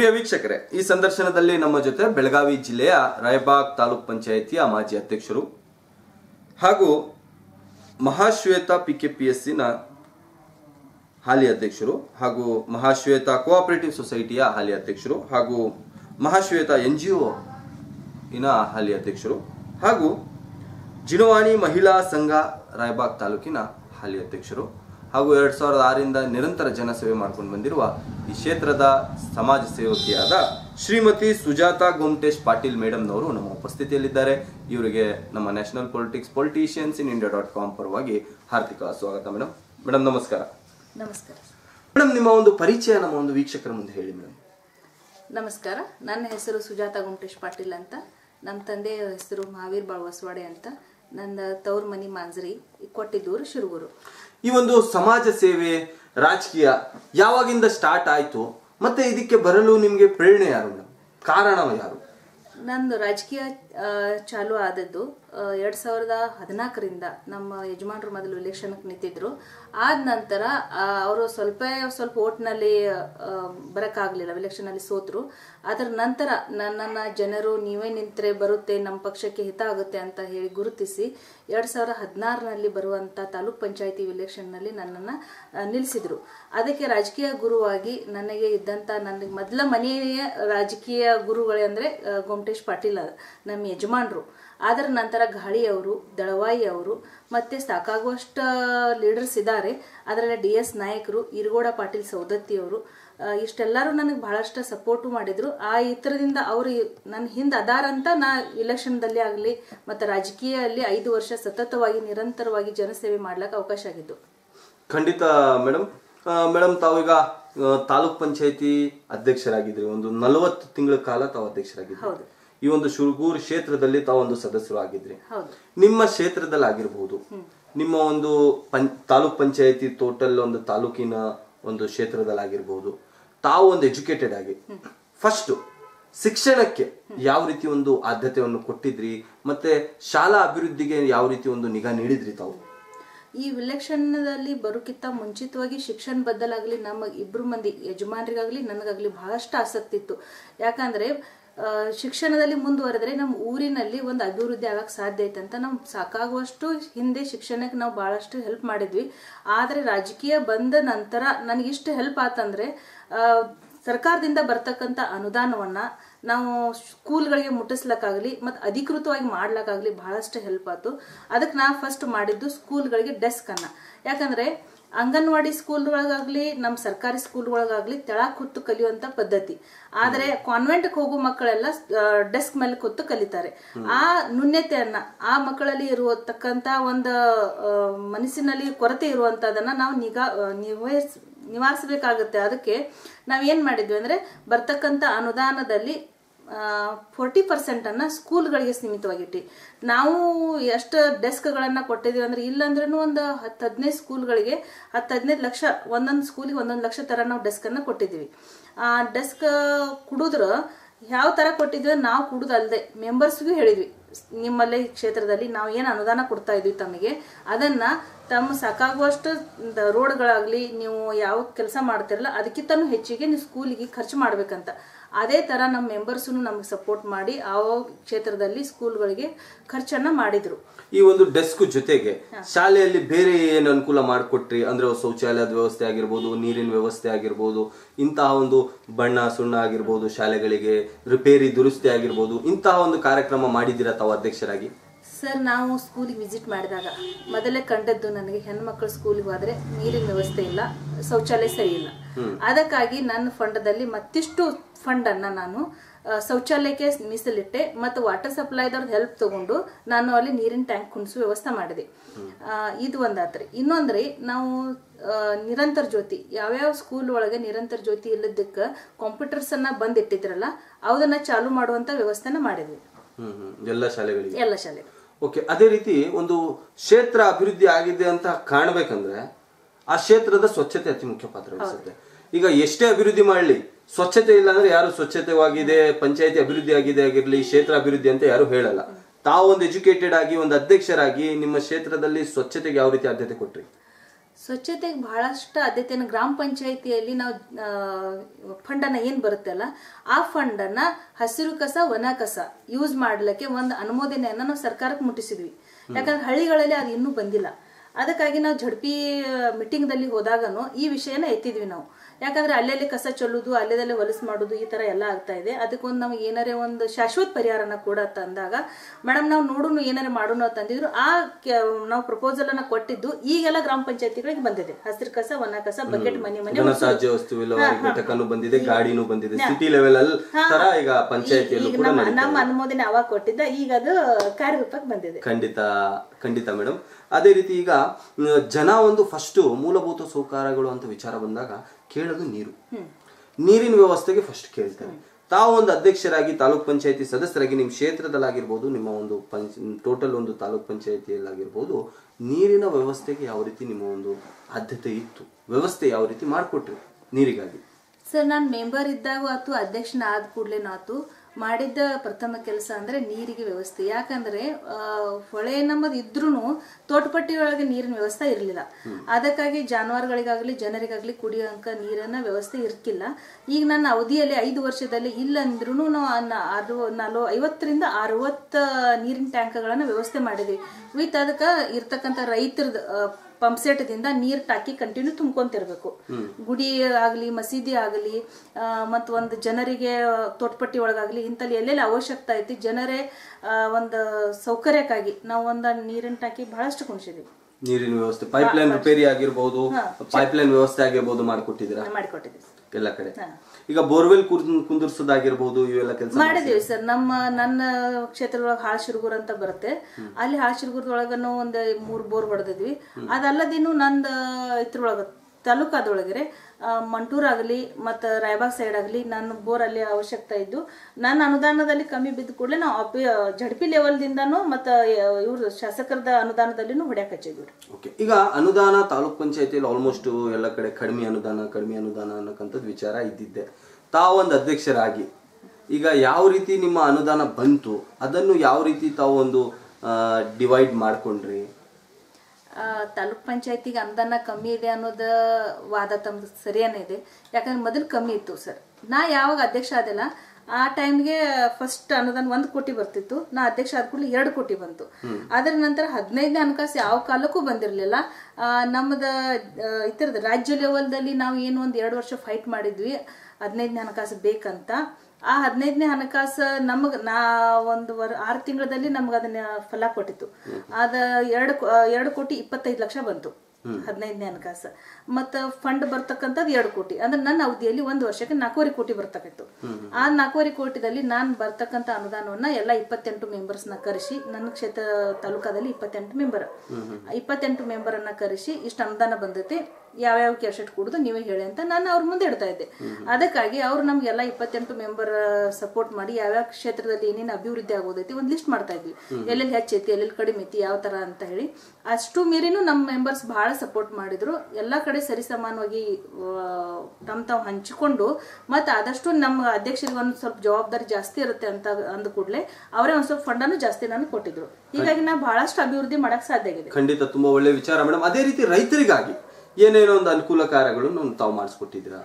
ಪ್ರಿಯ ವೀಕ್ಷಕರೇ ಈ ಸಂದರ್ಶನದಲ್ಲಿ ನಮ್ಮ ಜೊತೆ ಬೆಳಗಾವಿ ಜಿಲ್ಲೆಯ ರಾಯಬಾಗ್ ತಾಲೂಕ್ ಪಂಚಾಯಿತಿಯ ಮಾಜಿ ಅಧ್ಯಕ್ಷರು ಹಾಗೂ ಮಹಾಶ್ವೇತ ಪಿ ಕೆ ಪಿ ಎಸ್ಸಿನ ಹಾಲಿ ಅಧ್ಯಕ್ಷರು ಹಾಗೂ ಮಹಾಶ್ವೇತ ಕೋಆಪರೇಟಿವ್ ಸೊಸೈಟಿಯ ಹಾಲಿ ಅಧ್ಯಕ್ಷರು ಹಾಗೂ ಮಹಾಶ್ವೇತ ಎನ್ ಜಿ ಒ ಇನ ಹಾಲಿ ಅಧ್ಯಕ್ಷರು ಹಾಗೂ ಜಿನವಾಣಿ ಮಹಿಳಾ ಸಂಘ ರಾಯಬಾಗ್ ತಾಲೂಕಿನ ಹಾಲಿ ಅಧ್ಯಕ್ಷರು ಹಾಗೂ ಎರಡ್ ಸಾವಿರದ ಆರರಿಂದ ನಿರಂತರ ಜನಸೇವೆ ಮಾಡ್ಕೊಂಡು ಬಂದಿರುವ ಈ ಕ್ಷೇತ್ರದ ಸಮಾಜ ಸೇವಕಿಯಾದ ಶ್ರೀಮತಿ ಸುಜಾತಾ ಗೋಮಟೇಶ್ ಪಾಟೀಲ್ ಮೇಡಮ್ನವರು ನಮ್ಮ ಉಪಸ್ಥಿತಿಯಲ್ಲಿದ್ದಾರೆ ಇವರಿಗೆ ನಮ್ಮ national politics politicians in India dot com ಪರವಾಗಿ ಹಾರ್ದಿಕ ಸ್ವಾಗತ ಮೇಡಮ್ ಮೇಡಮ್ ನಮಸ್ಕಾರ ನಮಸ್ಕಾರ ಮೇಡಮ್ ನಿಮ್ಮ ಒಂದು ಪರಿಚಯ ನಮ್ಮ ಒಂದು ವೀಕ್ಷಕರ ಮುಂದೆ ಹೇಳಿ ಮೇಡಮ್ ನಮಸ್ಕಾರ ನನ್ನ ಹೆಸರು ಸುಜಾತ ಗುಂಟೇಶ್ ಪಾಟೀಲ್ ಅಂತ ನಮ್ಮ ತಂದೆಯ ಹೆಸರು ಮಹಾವೀರ್ ಬಾಳ್ವಸವಾಡೆ ಅಂತ ನನ್ನ ತವ್ರ ಮನಿ ಮಾಂಜ್ರಿ ಕೊಟ್ಟಿದ್ದೂರು ಶಿರುಗೂರು ಈ ಒಂದು ಸಮಾಜ ಸೇವೆ ರಾಜಕೀಯ ಯಾವಾಗಿಂದ ಸ್ಟಾರ್ಟ್ ಆಯ್ತು ಮತ್ತೆ ಇದಕ್ಕೆ ಬರಲು ನಿಮ್ಗೆ ಪ್ರೇರಣೆ ಯಾರು ಮೇಡಮ್ ಕಾರಣ ಯಾರು ನಂದು ರಾಜಕೀಯ ಆ, ಚಾಲು ಆದದ್ದು ಎರಡು ಸಾವಿರದ ಹದಿನಾಲ್ಕರಿಂದ ನಮ್ಮ ಯಜಮಾನರು ಮೊದಲು ಎಲೆಕ್ಷನ್ಗೆ ನಿಂತಿದ್ರು ಆದ ನಂತರ ಅವರು ಸ್ವಲ್ಪ ಸ್ವಲ್ಪ ಓಟ್ನಲ್ಲಿ ಬರೋಕ್ಕಾಗಲಿಲ್ಲ ಎಲೆಕ್ಷನಲ್ಲಿ ಸೋತರು ಅದರ ನಂತರ ನನ್ನನ್ನು ಜನರು ನೀವೇ ನಿಂತರೆ ಬರುತ್ತೆ ನಮ್ಮ ಪಕ್ಷಕ್ಕೆ ಹಿತ ಆಗುತ್ತೆ ಅಂತ ಹೇಳಿ ಗುರುತಿಸಿ ಎರಡು ಸಾವಿರದ ಹದಿನಾರರಲ್ಲಿ ಬರುವಂಥ ತಾಲೂಕ್ ಪಂಚಾಯತಿ ಎಲೆಕ್ಷನ್ನಲ್ಲಿ ನನ್ನನ್ನು ನಿಲ್ಲಿಸಿದ್ರು ಅದಕ್ಕೆ ರಾಜಕೀಯ ಗುರುವಾಗಿ ನನಗೆ ಇದ್ದಂಥ ನನಗೆ ಮೊದಲ ಮನೆಯ ರಾಜಕೀಯ ಗುರುಗಳೇ ಅಂದರೆ ಗೋಮಟೇಶ್ ಪಾಟೀಲ್ ನಮ್ಮ ಯಜಮಾನರು ಅದರ ನಂತರ ಗಾಳಿ ಅವರು ದಳವಾಯಿ ಅವರು ಮತ್ತೆ ಸಾಕಾಗುವಷ್ಟು ಲೀಡರ್ಸ್ ಇದ್ದಾರೆ ಅದರಲ್ಲಿ ಡಿ ಎಸ್ ನಾಯಕರು ಇರುಗೋಡ ಪಾಟೀಲ್ ಸೌದತ್ತಿ ಅವರು ಆ, ಇಷ್ಟೆಲ್ಲರೂ ನನಗೆ ಬಹಳಷ್ಟು ಸಪೋರ್ಟು ಮಾಡಿದ್ರು ಆ ಇತರದಿಂದ ಅವರು ನನ್ನ ಹಿಂದೆ ಅದಾರಂತ ನಾ ಇಲೆಕ್ಷನ್ದಲ್ಲಿ ಆಗಲಿ ಮತ್ತು ರಾಜಕೀಯದಲ್ಲಿ ಐದು ವರ್ಷ ಸತತವಾಗಿ ನಿರಂತರವಾಗಿ ಜನಸೇವೆ ಮಾಡ್ಲಿಕ್ಕೆ ಅವಕಾಶ ಆಗಿದ್ದು ಖಂಡಿತ ಮೇಡಮ್ ಮೇಡಮ್ ತಾವೀಗ ಆ, ತಾಲೂಕ್ ಪಂಚಾಯತಿ ಅಧ್ಯಕ್ಷರಾಗಿದ್ರಿ ಒಂದು ನಲವತ್ತು ತಿಂಗಳ ಕಾಲ ತಾವು ಅಧ್ಯಕ್ಷರಾಗಿದ್ರಿ ಹೌದು. ಈ ಒಂದು ಶುರ್ಗೂರ್ ಕ್ಷೇತ್ರದಲ್ಲಿ ತಾವೊಂದು ಸದಸ್ಯರು ಆಗಿದ್ರಿ ಹೌದು ನಿಮ್ಮ ಕ್ಷೇತ್ರದಲ್ಲಿ ಆಗಿರಬಹುದು ನಿಮ್ಮ ಒಂದು ಪಂ ತಾಲೂಕ್ ಪಂಚಾಯತಿ ಟೋಟಲ್ ಒಂದು ತಾಲೂಕಿನ ಒಂದು ಕ್ಷೇತ್ರದಲ್ಲಿ ಆಗಿರಬಹುದು ತಾವು ಒಂದು ಎಜುಕೇಟೆಡ್ ಆಗಿ ಫಸ್ಟ್ ಶಿಕ್ಷಣಕ್ಕೆ ಯಾವ ರೀತಿ ಒಂದು ಆದ್ಯತೆಯನ್ನು ಕೊಟ್ಟಿದ್ರಿ ಮತ್ತೆ ಶಾಲಾ ಅಭಿವೃದ್ಧಿಗೆ ಯಾವ ರೀತಿ ಒಂದು ನಿಗಾ ನೀಡಿದ್ರಿ ತಾವು ಈ ವಿಲೆಕ್ಷನ್ದಲ್ಲಿ ಬರೋಕ್ಕಿಂತ ಮುಂಚಿತವಾಗಿ ಶಿಕ್ಷಣ ಬದಲಾಗಲಿ ನಮ್ಮ ಇಬ್ರು ಮಂದಿ ಯಜಮಾನರಿಗಾಗಲಿ ನನಗಾಗಲಿ ಬಹಳಷ್ಟು ಆಸಕ್ತಿ ಇತ್ತು ಯಾಕಂದ್ರೆ ಆ, ಶಿಕ್ಷಣದಲ್ಲಿ ಮುಂದುವರೆದ್ರೆ ನಮ್ಮ ಊರಿನಲ್ಲಿ ಒಂದು ಅಭಿವೃದ್ಧಿ ಆಗಕ್ಕೆ ಸಾಧ್ಯ ಐತೆ ಅಂತ ನಾವು ಸಾಕಾಗುವಷ್ಟು ಹಿಂದೆ ಶಿಕ್ಷಣಕ್ಕೆ ನಾವು ಬಹಳಷ್ಟು ಹೆಲ್ಪ್ ಮಾಡಿದ್ವಿ ಆದರೆ ರಾಜಕೀಯ ಬಂದ ನಂತರ ನನಗಿಷ್ಟು ಹೆಲ್ಪ್ ಆತಂದ್ರೆ ಆ, ಸರ್ಕಾರದಿಂದ ಬರ್ತಕ್ಕಂಥ ಅನುದಾನವನ್ನ ನಾವು ಸ್ಕೂಲ್ಗಳಿಗೆ ಮುಟ್ಟಿಸ್ಲಕ್ಕಾಗಲಿ ಮತ್ತು ಅಧಿಕೃತವಾಗಿ ಮಾಡ್ಲಕ್ಕಾಗಲಿ ಬಹಳಷ್ಟು ಹೆಲ್ಪ್ ಆಯ್ತು ಅದಕ್ಕೆ ನಾ ಫಸ್ಟ್ ಮಾಡಿದ್ದು ಸ್ಕೂಲ್ಗಳಿಗೆ ಡೆಸ್ಕ್ ಅನ್ನ ಯಾಕಂದ್ರೆ ಅಂಗನವಾಡಿ ಸ್ಕೂಲ್ಗಳಾಗಲಿ ನಮ್ಮ ಸರ್ಕಾರಿ ಸ್ಕೂಲ್ಗಳಾಗಲಿ ತೆಳ ಕೂತು ಕಲಿಯುವಂತ ಪದ್ಧತಿ ಆದರೆ ಕಾನ್ವೆಂಟ್ಗೆ ಹೋಗೋ ಮಕ್ಕಳೆಲ್ಲ ಡೆಸ್ಕ್ ಮೇಲೆ ಕೂತು ಕಲಿತಾರೆ ಆ ನ್ಯೂನ್ಯತೆಯನ್ನ ಆ ಮಕ್ಕಳಲ್ಲಿ ಇರುವತಕ್ಕಂತ ಒಂದು ಆ, ಮನಸ್ಸಿನಲ್ಲಿ ಕೊರತೆ ಇರುವಂತದನ್ನ ನಾವು ನಿಗಾ ಆ, ನಿರ್ವಹಿಸ್ ನಿವಾರಿಸಬೇಕಾಗುತ್ತೆ ಅದಕ್ಕೆ ನಾವೇನ್ ಮಾಡಿದ್ವಿ ಅಂದ್ರೆ ಬರ್ತಕ್ಕಂಥ ಅನುದಾನದಲ್ಲಿ ಫೋರ್ಟಿ ಪರ್ಸೆಂಟ್ ಅನ್ನ ಸ್ಕೂಲ್ಗಳಿಗೆ ಸೀಮಿತವಾಗಿಟ್ಟಿ ನಾವು ಎಷ್ಟು ಡೆಸ್ಕ್ಗಳನ್ನ ಕೊಟ್ಟಿದೀವಿ ಅಂದ್ರೆ ಇಲ್ಲಾಂದ್ರೂ ಒಂದು ಹತ್ತು ಹದಿನೈದು ಸ್ಕೂಲ್ಗಳಿಗೆ ಹತ್ತು ಹದಿನೈದು ಲಕ್ಷ ಒಂದೊಂದು ಸ್ಕೂಲಿಗೆ ಒಂದೊಂದು ಲಕ್ಷ ತರ ನಾವು ಡೆಸ್ಕ್ ಅನ್ನ ಕೊಟ್ಟಿದ್ದೀವಿ ಆ ಡೆಸ್ಕ್ ಕುಡಿದ್ರ ಯಾವ ತರ ಕೊಟ್ಟಿದ್ವಿ ನಾವು ಕುಡುದಲ್ದೆ ಮೆಂಬರ್ಸ್ಗೂ ಹೇಳಿದ್ವಿ ನಿಮ್ಮಲ್ಲೇ ಈ ಕ್ಷೇತ್ರದಲ್ಲಿ ನಾವು ಏನು ಅನುದಾನ ಕೊಡ್ತಾ ಇದ್ವಿ ತಮಗೆ ಅದನ್ನ ತಮ್ಮ ಸಾಕಾಗುವಷ್ಟು ದ- ರೋಡ್ಗಳಾಗ್ಲಿ ನೀವು ಯಾವ ಕೆಲಸ ಮಾಡ್ತಿರಲ್ಲ ಅದಕ್ಕಿಂತನೂ ಹೆಚ್ಚಿಗೆ ನೀವು ಸ್ಕೂಲಿಗೆ ಖರ್ಚು ಮಾಡ್ಬೇಕಂತ ಅದೇ ತರ ನಮ್ಮ ಮೆಂಬರ್ಸು ನಮ್ಗೆ ಸಪೋರ್ಟ್ ಮಾಡಿ ಆ ಕ್ಷೇತ್ರದಲ್ಲಿ ಸ್ಕೂಲ್ಗಳಿಗೆ ಖರ್ಚನ್ನ ಮಾಡಿದ್ರು ಈ ಒಂದು ಡೆಸ್ಕ್ ಜೊತೆಗೆ ಶಾಲೆಯಲ್ಲಿ ಬೇರೆ ಏನು ಅನುಕೂಲ ಮಾಡಿಕೊಟ್ರಿ ಅಂದ್ರೆ ಶೌಚಾಲಯದ ವ್ಯವಸ್ಥೆ ಆಗಿರ್ಬೋದು ನೀರಿನ ವ್ಯವಸ್ಥೆ ಆಗಿರ್ಬೋದು ಇಂತಹ ಒಂದು ಬಣ್ಣ ಸುಣ್ಣ ಆಗಿರ್ಬೋದು ಶಾಲೆಗಳಿಗೆ ರಿಪೇರಿ ದುರಸ್ತಿ ಆಗಿರ್ಬೋದು ಇಂತಹ ಒಂದು ಕಾರ್ಯಕ್ರಮ ಮಾಡಿದ್ದೀರಾ ತಾವು ಅಧ್ಯಕ್ಷರಾಗಿ ಸರ್ ನಾವು ಸ್ಕೂಲಿಗೆ ವಿಸಿಟ್ ಮಾಡಿದಾಗ ಮೊದಲೇ ಕಂಡದ್ದು ನನಗೆ ಹೆಣ್ಮಕ್ಳು ಸ್ಕೂಲಿಗೆ ಹೋದ್ರೆ ನೀರಿನ ವ್ಯವಸ್ಥೆ ಇಲ್ಲ ಶೌಚಾಲಯ ಸರಿ ಇಲ್ಲ ಅದಕ್ಕಾಗಿ ನನ್ನ ಫಂಡದಲ್ಲಿ ಮತ್ತಿಷ್ಟು ಫಂಡ್ ಅನ್ನ ನಾನು ಆ, ಶೌಚಾಲಯಕ್ಕೆ ಮೀಸಲಿಟ್ಟೆ ಮತ್ತು ವಾಟರ್ ಸಪ್ಲೈದವ್ರದ್ದು ಹೆಲ್ಪ್ ತಗೊಂಡು ನಾನು ಅಲ್ಲಿ ನೀರಿನ ಟ್ಯಾಂಕ್ ಕುಣಿಸೋ ವ್ಯವಸ್ಥೆ ಮಾಡಿದೆ ಆ, ಇದು ಒಂದಾತ್ರಿ ಇನ್ನೊಂದ್ರಿ ನಾವು ಆ, ನಿರಂತರ ಜ್ಯೋತಿ ಯಾವ್ಯಾವ ಸ್ಕೂಲ್ ಒಳಗೆ ನಿರಂತರ ಜ್ಯೋತಿ ಇಲ್ಲದಕ್ಕೆ ಕಾಂಪ್ಯೂಟರ್ಸ್ ಅನ್ನ ಬಂದಿಟ್ಟಿದ್ರಲ್ಲ ಅದನ್ನ ಚಾಲು ಮಾಡುವಂತ ವ್ಯವಸ್ಥೆನ ಮಾಡಿದ್ವಿ ಹ್ಮ್ ಹ್ಮ್ ಎಲ್ಲ ಶಾಲೆಗಳಿಗೆ ಎಲ್ಲ ಶಾಲೆ ಓಕೆ ಅದೇ ರೀತಿ ಒಂದು ಕ್ಷೇತ್ರ ಅಭಿವೃದ್ಧಿ ಆಗಿದೆ ಅಂತ ಕಾಣ್ಬೇಕಂದ್ರೆ ಆ ಕ್ಷೇತ್ರದ ಸ್ವಚ್ಛತೆ ಅತಿ ಮುಖ್ಯ ಪಾತ್ರ ವಹಿಸುತ್ತೆ ಈಗ ಎಷ್ಟೇ ಅಭಿವೃದ್ಧಿ ಮಾಡಲಿ ಸ್ವಚ್ಛತೆ ಇಲ್ಲ ಅಂದ್ರೆ ಯಾರು ಸ್ವಚ್ಛತೆವಾಗಿದೆ ಪಂಚಾಯತಿ ಅಭಿವೃದ್ಧಿ ಆಗಿದೆ ಆಗಿರ್ಲಿ ಕ್ಷೇತ್ರ ಅಭಿವೃದ್ಧಿ ಅಂತ ಯಾರು ಹೇಳಲ್ಲ ತಾವು ಒಂದು ಎಜುಕೇಟೆಡ್ ಆಗಿ ಒಂದು ಅಧ್ಯಕ್ಷರಾಗಿ ನಿಮ್ಮ ಕ್ಷೇತ್ರದಲ್ಲಿ ಸ್ವಚ್ಛತೆಗೆ ಯಾವ ರೀತಿ ಆದ್ಯತೆ ಕೊಟ್ರಿ ಸ್ವಚ್ಛತೆಗೆ ಬಹಳಷ್ಟು ಆದ್ಯತೆಯನ್ನು ಗ್ರಾಮ ಪಂಚಾಯಿತಿಯಲ್ಲಿ ನಾವು ಫಂಡನ್ನ ಏನು ಬರುತ್ತೆ ಅಲ್ಲ ಆ ಫಂಡನ್ನ ಹಸಿರು ಕಸ ಒಣ ಕಸ ಯೂಸ್ ಮಾಡ್ಲಿಕ್ಕೆ ಒಂದು ಅನುಮೋದನೆಯನ್ನ ನಾವು ಸರ್ಕಾರಕ್ಕೆ ಮುಟ್ಟಿಸಿದ್ವಿ ಯಾಕಂದ್ರೆ ಹಳ್ಳಿಗಳಲ್ಲಿ ಅದು ಇನ್ನೂ ಬಂದಿಲ್ಲ ಅದಕ್ಕಾಗಿ ನಾವು ಝಡ್ಪಿ ಮೀಟಿಂಗ್ದಲ್ಲಿ ಹೋದಾಗನು ಈ ವಿಷಯನ ಎತ್ತಿದ್ವಿ ನಾವು ಯಾಕಂದ್ರೆ ಅಲ್ಲೆಲ್ಲಿ ಕಸ ಚೆಲ್ಲುದು ಅಲ್ಲೆದಲ್ಲೇ ಹೊಲಸು ಮಾಡೋದು ಈ ತರ ಎಲ್ಲ ಆಗ್ತಾ ಇದೆ ಅದಕ್ಕೊಂದು ನಮ್ಗೆ ಏನಾರೇ ಒಂದು ಶಾಶ್ವತ ಪರಿಹಾರನ ಕೂಡ ತಂದಾಗ ಮೇಡಮ್ ನಾವು ನೋಡುನು ಏನಾರೇ ಮಾಡೋಣ ಅಂತಂದಿದ್ರು ಆ ಕೆ- ನಾವು ಪ್ರಪೋಸಲ್ ಅನ್ನ ಕೊಟ್ಟಿದ್ದು ಈಗೆಲ್ಲ ಗ್ರಾಮ ಪಂಚಾಯತಿಗಳಿಗೆ ಬಂದಿದೆ ಹಸಿರು ಕಸ ಒಣ ಕಸ ಬಕೆಟ್ ಮನೆ ಮನೆ ಘನತ್ಯಾಜ್ಯ ವಸ್ತು ವಿಲೇವಾರಿ ಘಟಕನು ಬಂದಿದೆ ಗಾಡಿನೂ ಬಂದಿದೆ ಸಿಟಿ ಲೆವೆಲ್ ಅಲ್ಲಿ ತರ ಈಗ ಪಂಚಾಯತಿಯಲ್ಲೂ ಈಗ ಕೂಡ ನಮ್ಮ ನಡೀತಾ ನಮ್ಮ ಅನುಮೋದನೆ ಅವಾಗ ಕೊಟ್ಟಿದ್ದ ಈಗ ಅದು ಕಾರ್ಯರೂಪಕ್ಕೆ ಬಂದಿದೆ ಖಂಡಿತ ಖಂಡಿತ ಮೇಡಮ್ ಅದೇ ರೀತಿ ಈಗ ಮ್, ಜನ ಒಂದು ಫಸ್ಟ್ ಮೂಲಭೂತ ಸೌಕರ್ಯಗಳು ಅಂತ ವಿಚಾರ ಬಂದಾಗ ಕೇಳೋದು ನೀರು ನೀರಿನ ವ್ಯವಸ್ಥೆಗೆ ಫಸ್ಟ್ ಕೇಳ್ತಾರೆ ತಾವು ಒಂದು ಅಧ್ಯಕ್ಷರಾಗಿ ತಾಲೂಕ್ ಪಂಚಾಯತಿ ಸದಸ್ಯರಾಗಿ ನಿಮ್ಮ ಕ್ಷೇತ್ರದಲ್ಲಾಗಿರ್ಬೋದು ನಿಮ್ಮ ಒಂದು ಪಂಚ ಟೋಟಲ್ ಒಂದು ತಾಲೂಕ್ ಪಂಚಾಯತಿಯಲ್ಲಾಗಿರ್ಬೋದು ನೀರಿನ ವ್ಯವಸ್ಥೆಗೆ ಯಾವ ರೀತಿ ನಿಮ್ಮ ಒಂದು ಆದ್ಯತೆ ಇತ್ತು ವ್ಯವಸ್ಥೆ ಯಾವ ರೀತಿ ಮಾಡಿಕೊಟ್ರಿ ನೀರಿಗಾಗಿ ಸರ್ ನಾನು ಮೆಂಬರ್ ಇದ್ದಾಗ ಆತು ಅಧ್ಯಕ್ಷನ ಆದ ಕೂಡಲೇ ಆತು ಮಾಡಿದ್ದ ಪ್ರಥಮ ಕೆಲಸ ಅಂದ್ರೆ ನೀರಿಗೆ ವ್ಯವಸ್ಥೆ ಯಾಕಂದ್ರೆ ಆ, ಹೊಳೆ ನಮ್ಮದು ಇದ್ರೂ ತೋಟಪಟ್ಟಿ ಒಳಗೆ ನೀರಿನ ವ್ಯವಸ್ಥೆ ಇರಲಿಲ್ಲ ಅದಕ್ಕಾಗಿ ಜಾನುವಾರುಗಳಿಗಾಗ್ಲಿ ಜನರಿಗಾಗ್ಲಿ ಕುಡಿಯೋಂಕ ನೀರನ್ನ ವ್ಯವಸ್ಥೆ ಇರ್ಕಿಲ್ಲ ಈಗ ನನ್ನ ಅವಧಿಯಲ್ಲಿ ಐದು ವರ್ಷದಲ್ಲಿ ಇಲ್ಲ ಅಂದ್ರೂ ನಾವು ಅನ್ನ- ಅರು ನಲ್ವ ಐವತ್ತರಿಂದ ಅರವತ್ತ ನೀರಿನ ಟ್ಯಾಂಕ್ಗಳನ್ನ ವ್ಯವಸ್ಥೆ ಮಾಡಿದ್ವಿ ವಿತ್ ಅದಕ್ಕೆ ಇರ್ತಕ್ಕಂಥ ರೈತರದ ಪಂಪ್ ಸೆಟ್ದಿಂದ ನೀರ್ ಟಾಕಿ ಕಂಟಿನ್ಯೂ ತುಂಬ್ಕೊಂತಿರ್ಬೇಕು ಗುಡಿ ಆಗ್ಲಿ ಮಸೀದಿ ಆಗಲಿ ಮತ್ತು ಒಂದು ಜನರಿಗೆ ತೋಟಪಟ್ಟಿ ಒಳಗಾಗ್ಲಿ ಇಂಥಲ್ಲಿ ಎಲ್ಲೆಲ್ಲಿ ಅವಶ್ಯಕತೆ ಐತಿ ಜನರೇ ಆ, ಒಂದು ಸೌಕರ್ಯಕ್ಕಾಗಿ ನಾವು ಒಂದು ನೀರಿನ ಟಾಕಿ ಬಹಳಷ್ಟು ಕುಣಿಸಿದ್ವಿ ನೀರಿನ ವ್ಯವಸ್ಥೆ ಪೈಪ್ಲೈನ್ ರಿಪೇರಿ ಆಗಿರ್ಬೋದು ಪೈಪ್ಲೈನ್ ವ್ಯವಸ್ಥೆ ಆಗಿರ್ಬೋದು ಮಾಡಿಕೊಟ್ಟಿದ್ದೀರಾ ಮಾಡಿಕೊಟ್ಟಿದ್ವಿ ಎಲ್ಲ ಕಡೆ ಈಗ ಬೋರ್ವೆಲ್ ಕುಂದಿರ್ಸೋದಾಗಿರ್ಬೋದು ಇವೆಲ್ಲ ಕೆಲಸ ಮಾಡಿದೀವಿ ಸರ್ ನಮ್ಮ ನನ್ನ ಕ್ಷೇತ್ರದೊಳಗೆ ಹಾಳ್ಶಿರ್ಗೂರ್ ಅಂತ ಬರುತ್ತೆ ಅಲ್ಲಿ ಹಾಳ್ಶಿರ್ಗೂರ್ದೊಳಗನು ಒಂದು ಮೂರ್ ಬೋರ್ ಹೊಡೆದಿದ್ವಿ ಅದಲ್ಲದೇನು ನಂದು ಇದ್ರೊಳಗ ತಾಲೂಕಾದೊಳಗೆ ಮಂಟೂರ್ ಆಗಲಿ ಮತ್ತು ರಾಯಬಾಗ್ ಸೈಡ್ ಆಗಲಿ ನನ್ನ ಬೋರ್ ಅಲ್ಲಿ ಅವಶ್ಯಕತೆ ಇದ್ದು ನನ್ನ ಅನುದಾನದಲ್ಲಿ ಕಮ್ಮಿ ಬಿದ್ದ ಕೂಡಲೇ ನಾವು ಅಪಿ ಝಡ್ಪಿ ಲೆವೆಲ್ದಿಂದನೂ ಮತ್ತು ಇವ್ರ ಶಾಸಕರದ ಅನುದಾನದಲ್ಲಿನೂ ಹೊಡ್ಯಾಕ್ ಹಚ್ಚಿದ್ವಿ ಓಕೆ ಈಗ ಅನುದಾನ ತಾಲೂಕ್ ಪಂಚಾಯತಿಯಲ್ಲಿ ಆಲ್ಮೋಸ್ಟ್ ಎಲ್ಲ ಕಡೆ ಕಡಿಮೆ ಅನುದಾನ ಕಡಿಮೆ ಅನುದಾನ ಅನ್ನಕ್ಕಂಥದ್ದು ವಿಚಾರ ಇದ್ದಿದ್ದೆ ತಾವೊಂದು ಅಧ್ಯಕ್ಷರಾಗಿ ಈಗ ಯಾವ ರೀತಿ ನಿಮ್ಮ ಅನುದಾನ ಬಂತು ಅದನ್ನು ಯಾವ ರೀತಿ ತಾವು ಒಂದು ಡಿವೈಡ್ ಮಾಡ್ಕೊಂಡ್ರಿ ಆ, ತಾಲೂಕ್ ಪಂಚಾಯತಿಗೆ ಅನುದಾನ ಕಮ್ಮಿ ಇದೆ ಅನ್ನೋದ ವಾದ ತಮ್ದು ಸರಿಯಾನೇ ಇದೆ ಯಾಕಂದ್ರೆ ಮೊದಲು ಕಮ್ಮಿ ಇತ್ತು ಸರ್ ನಾ ಯಾವಾಗ ಅಧ್ಯಕ್ಷ ಆದಿಲ್ಲ ಆ ಟೈಮ್ಗೆ ಫಸ್ಟ್ ಅನುದಾನ ಒಂದು ಕೋಟಿ ಬರ್ತಿತ್ತು ನಾ ಅಧ್ಯಕ್ಷ ಆದ ಕೂಡಲೇ ಎರಡು ಕೋಟಿ ಬಂತು ಅದರ ನಂತರ ಹದಿನೈದನೇ ಹಣಕಾಸು ಯಾವ ಕಾಲಕ್ಕೂ ಬಂದಿರಲಿಲ್ಲ ನಮ್ಮದ ಇತರದ ರಾಜ್ಯ ಲೆವೆಲ್ದಲ್ಲಿ ನಾವು ಏನು ಒಂದು ಎರಡು ವರ್ಷ ಫೈಟ್ ಮಾಡಿದ್ವಿ ಹದಿನೈದನೇ ಹಣಕಾಸು ಬೇಕಂತ ಆ ಹದಿನೈದನೇ ಹಣಕಾಸು ನಮಗ್ ನಾ ಒಂದು ವರ್ ಆರು ತಿಂಗಳಲ್ಲಿ ನಮ್ಗೆ ಅದನ್ನ ಫಲ ಕೊಟ್ಟಿತ್ತು ಅದ ಎರಡು ಕೋ- ಎರಡು ಕೋಟಿ ಇಪ್ಪತ್ತೈದು ಲಕ್ಷ ಬಂತು ಹದಿನೈದನೇ ಹಣಕಾಸು ಮತ್ತ ಫಂಡ್ ಬರ್ತಕ್ಕಂಥದ್ದು ಎರಡು ಕೋಟಿ ಅಂದ್ರೆ ನನ್ನ ಅವಧಿಯಲ್ಲಿ ಒಂದು ವರ್ಷಕ್ಕೆ ನಾಲ್ಕೂವರೆ ಕೋಟಿ ಬರ್ತಕ್ಕಿತ್ತು ಆ ನಾಲ್ಕೂವರೆ ಕೋಟಿದಲ್ಲಿ ನಾನು ಬರ್ತಕ್ಕಂಥ ಅನುದಾನವನ್ನ ಎಲ್ಲ ಇಪ್ಪತ್ತೆಂಟು ಮೆಂಬರ್ಸ್ ನ ಕರೆಸಿ ನನ್ನ ಕ್ಷೇತ್ರ ತಾಲೂಕಾದಲ್ಲಿ ಇಪ್ಪತ್ತೆಂಟು ಮೆಂಬರ್ ಇಪ್ಪತ್ತೆಂಟು ಮೆಂಬರ್ ಅನ್ನ ಕರೆಸಿ ಇಷ್ಟು ಅನುದಾನ ಬಂದೈತಿ ಯಾವ್ಯಾವ ಕ್ಯಾಶೆಟ್ ಕುಡಿದು ನೀವೇ ಹೇಳಿ ಅಂತ ನಾನು ಅವ್ರ ಮುಂದೆ ಇಡ್ತಾ ಇದ್ದೆ ಅದಕ್ಕಾಗಿ ಅವ್ರು ನಮ್ಗೆಲ್ಲ ಇಪ್ಪತ್ತೆಂಟು ಮೆಂಬರ್ ಸಪೋರ್ಟ್ ಮಾಡಿ ಯಾವ್ಯಾವ ಕ್ಷೇತ್ರದಲ್ಲಿ ಏನೇನು ಅಭಿವೃದ್ಧಿ ಆಗೋದೈತಿ ಒಂದು ಲಿಸ್ಟ್ ಮಾಡ್ತಾ ಇದ್ವಿ ಎಲ್ಲೆಲ್ಲಿ ಹೆಚ್ಚೈತಿ ಎಲ್ಲೆಲ್ಲಿ ಕಡಿಮೆ ಐತಿ ಯಾವ ತರ ಅಂತ ಹೇಳಿ ಅಷ್ಟು ಮೀರಿನೂ ನಮ್ಮ ಮೆಂಬರ್ಸ್ ಬಹಳ ಸಪೋರ್ಟ್ ಮಾಡಿದ್ರು ಎಲ್ಲಾ ಕಡೆ ಸರಿಸಮಾನವಾಗಿ ಆ, ತಮ್ ತಾವ್ ಹಂಚಿಕೊಂಡು ಮತ್ತೆ ಆದಷ್ಟು ನಮ್ಮ ಅಧ್ಯಕ್ಷರಿಗೆ ಒಂದು ಸ್ವಲ್ಪ ಜವಾಬ್ದಾರಿ ಜಾಸ್ತಿ ಇರುತ್ತೆ ಅಂತ ಅಂದ ಕೂಡಲೇ ಅವರೇ ಒಂದ್ ಸ್ವಲ್ಪ ಫಂಡನ್ನು ಜಾಸ್ತಿ ನಾನು ಕೊಟ್ಟಿದ್ರು ಹೀಗಾಗಿ ನಾ ಬಹಳಷ್ಟು ಅಭಿವೃದ್ಧಿ ಮಾಡಕ್ ಸಾಧ್ಯ ಆಗಿದೆ ಖಂಡಿತ ತುಂಬಾ ಒಳ್ಳೆ ವಿಚಾರ ಮೇಡಮ್ ಅದೇ ರೀತಿ ರೈತರಿಗಾಗಿ ಏನೇನೋ ಒಂದು ಅನುಕೂಲ ಕಾರ್ಯಗಳನ್ನು ತಾವು ಮಾಡಿಸ್ಕೊಟ್ಟಿದ್ದೀರಾ